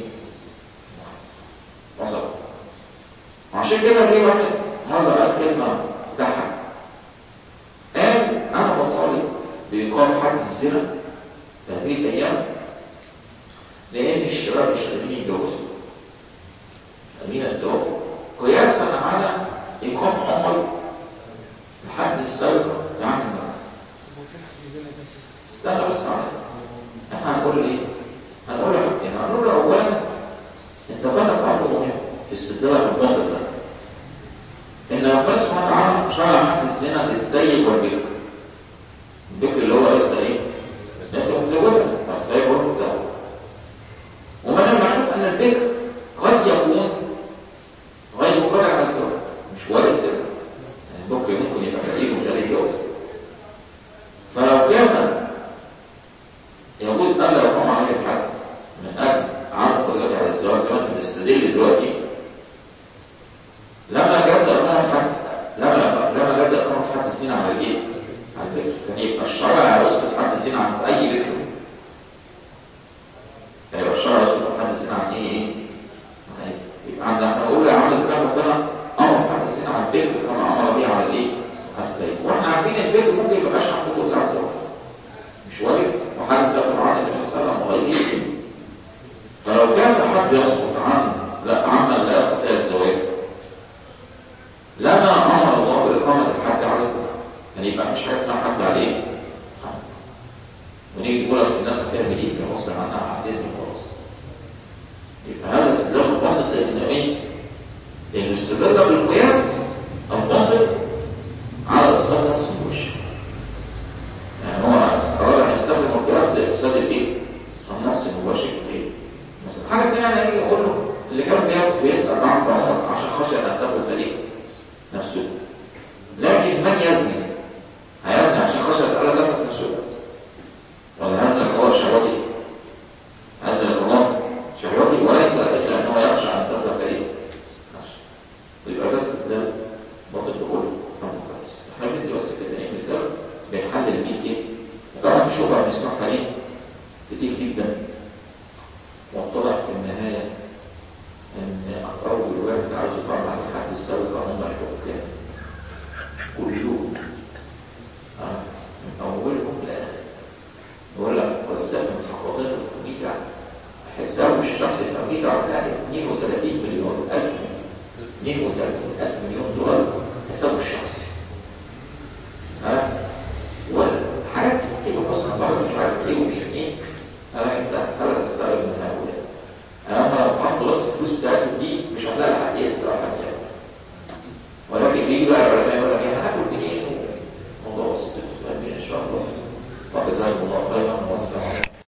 A: وصل عشان كده جه واحد مرة قال كلمة تضحك قال أنا بطالب بإقام حد الزنا في هذه الأيام لأن الشباب مش قادرين يتجوزوا أمين الزواج قياسا على إقام عمر لحد السرقة يعني استنى بس معايا احنا هنقول ايه هنقول حاجتين هنقول اولا انت فتح امر مهم في استدلال الباطل ده ان ربنا سبحانه وتعالى شرع حد الزنا للسيد والبكر البكر اللي هو لسه ايه لسه متزوجه فالسيد هو المتزوج ومن المعلوم ان البكر قد يكون غير قادر على الزواج مش وارد كده يعني البكر ممكن يبقى فقير ومش قادر يتجوز فلو كان يجوز ألا يقوم عليه الحد من أجل عرض قدرته على الزواج زي ما انت بتستدل دلوقتي لما جاز إقامة حد لما لما جاز إقامة حد السنين على الإيه؟ على البكر كان يبقى الشرع يسقط حد الزنا عن اي بكر هيبقى الشرع يسقط حد الزنا عن ايه ايه طيب، يبقى عندنا احنا نقول يا عم اذا كان ربنا امر حد الزنا عن البكر كما امر به على الايه على السيد واحنا عارفين البكر ممكن يبقى ماشي عن حقوق الله عز وجل مش وارد وحدث ده في العهد النبي صلى الله عليه وسلم وغيره فلو كان حد يسقط عن لا عمل لا يستطيع الزواج لما امر الله باقامه الحد عليه يعني يبقى مش حاسس ان حد عليه ونيجي نقول اصل الناس هتعمل ايه كان غصب عنها هتزني خلاص يبقى هذا استدلال متوسط لانه ايه؟ لانه الاستدلال ده بالقياس الباطل على اصدار نص المباشر يعني هو استراد ان يستخدم القياس لاقصاد الايه؟ النص المباشر ايه؟ مثلا حاجه ثانيه انا اجي اقول له اللي كان بياخد بيسال عن عمر عشان خشيه ان تاخد فريق نفسه لكن من يزني هيزني عشان خشيه الا تاخد نفسه ولا هذا الحوار شهوتي هذا الحوار شهوتي وليس لانه يخشى ان تاخد فريق نفسه يبقى بس ده باطل بقول احنا بندي بس كده ايه مثال بنحلل بيه ايه طبعا في شبهه بنسمعها ليه كتير جدا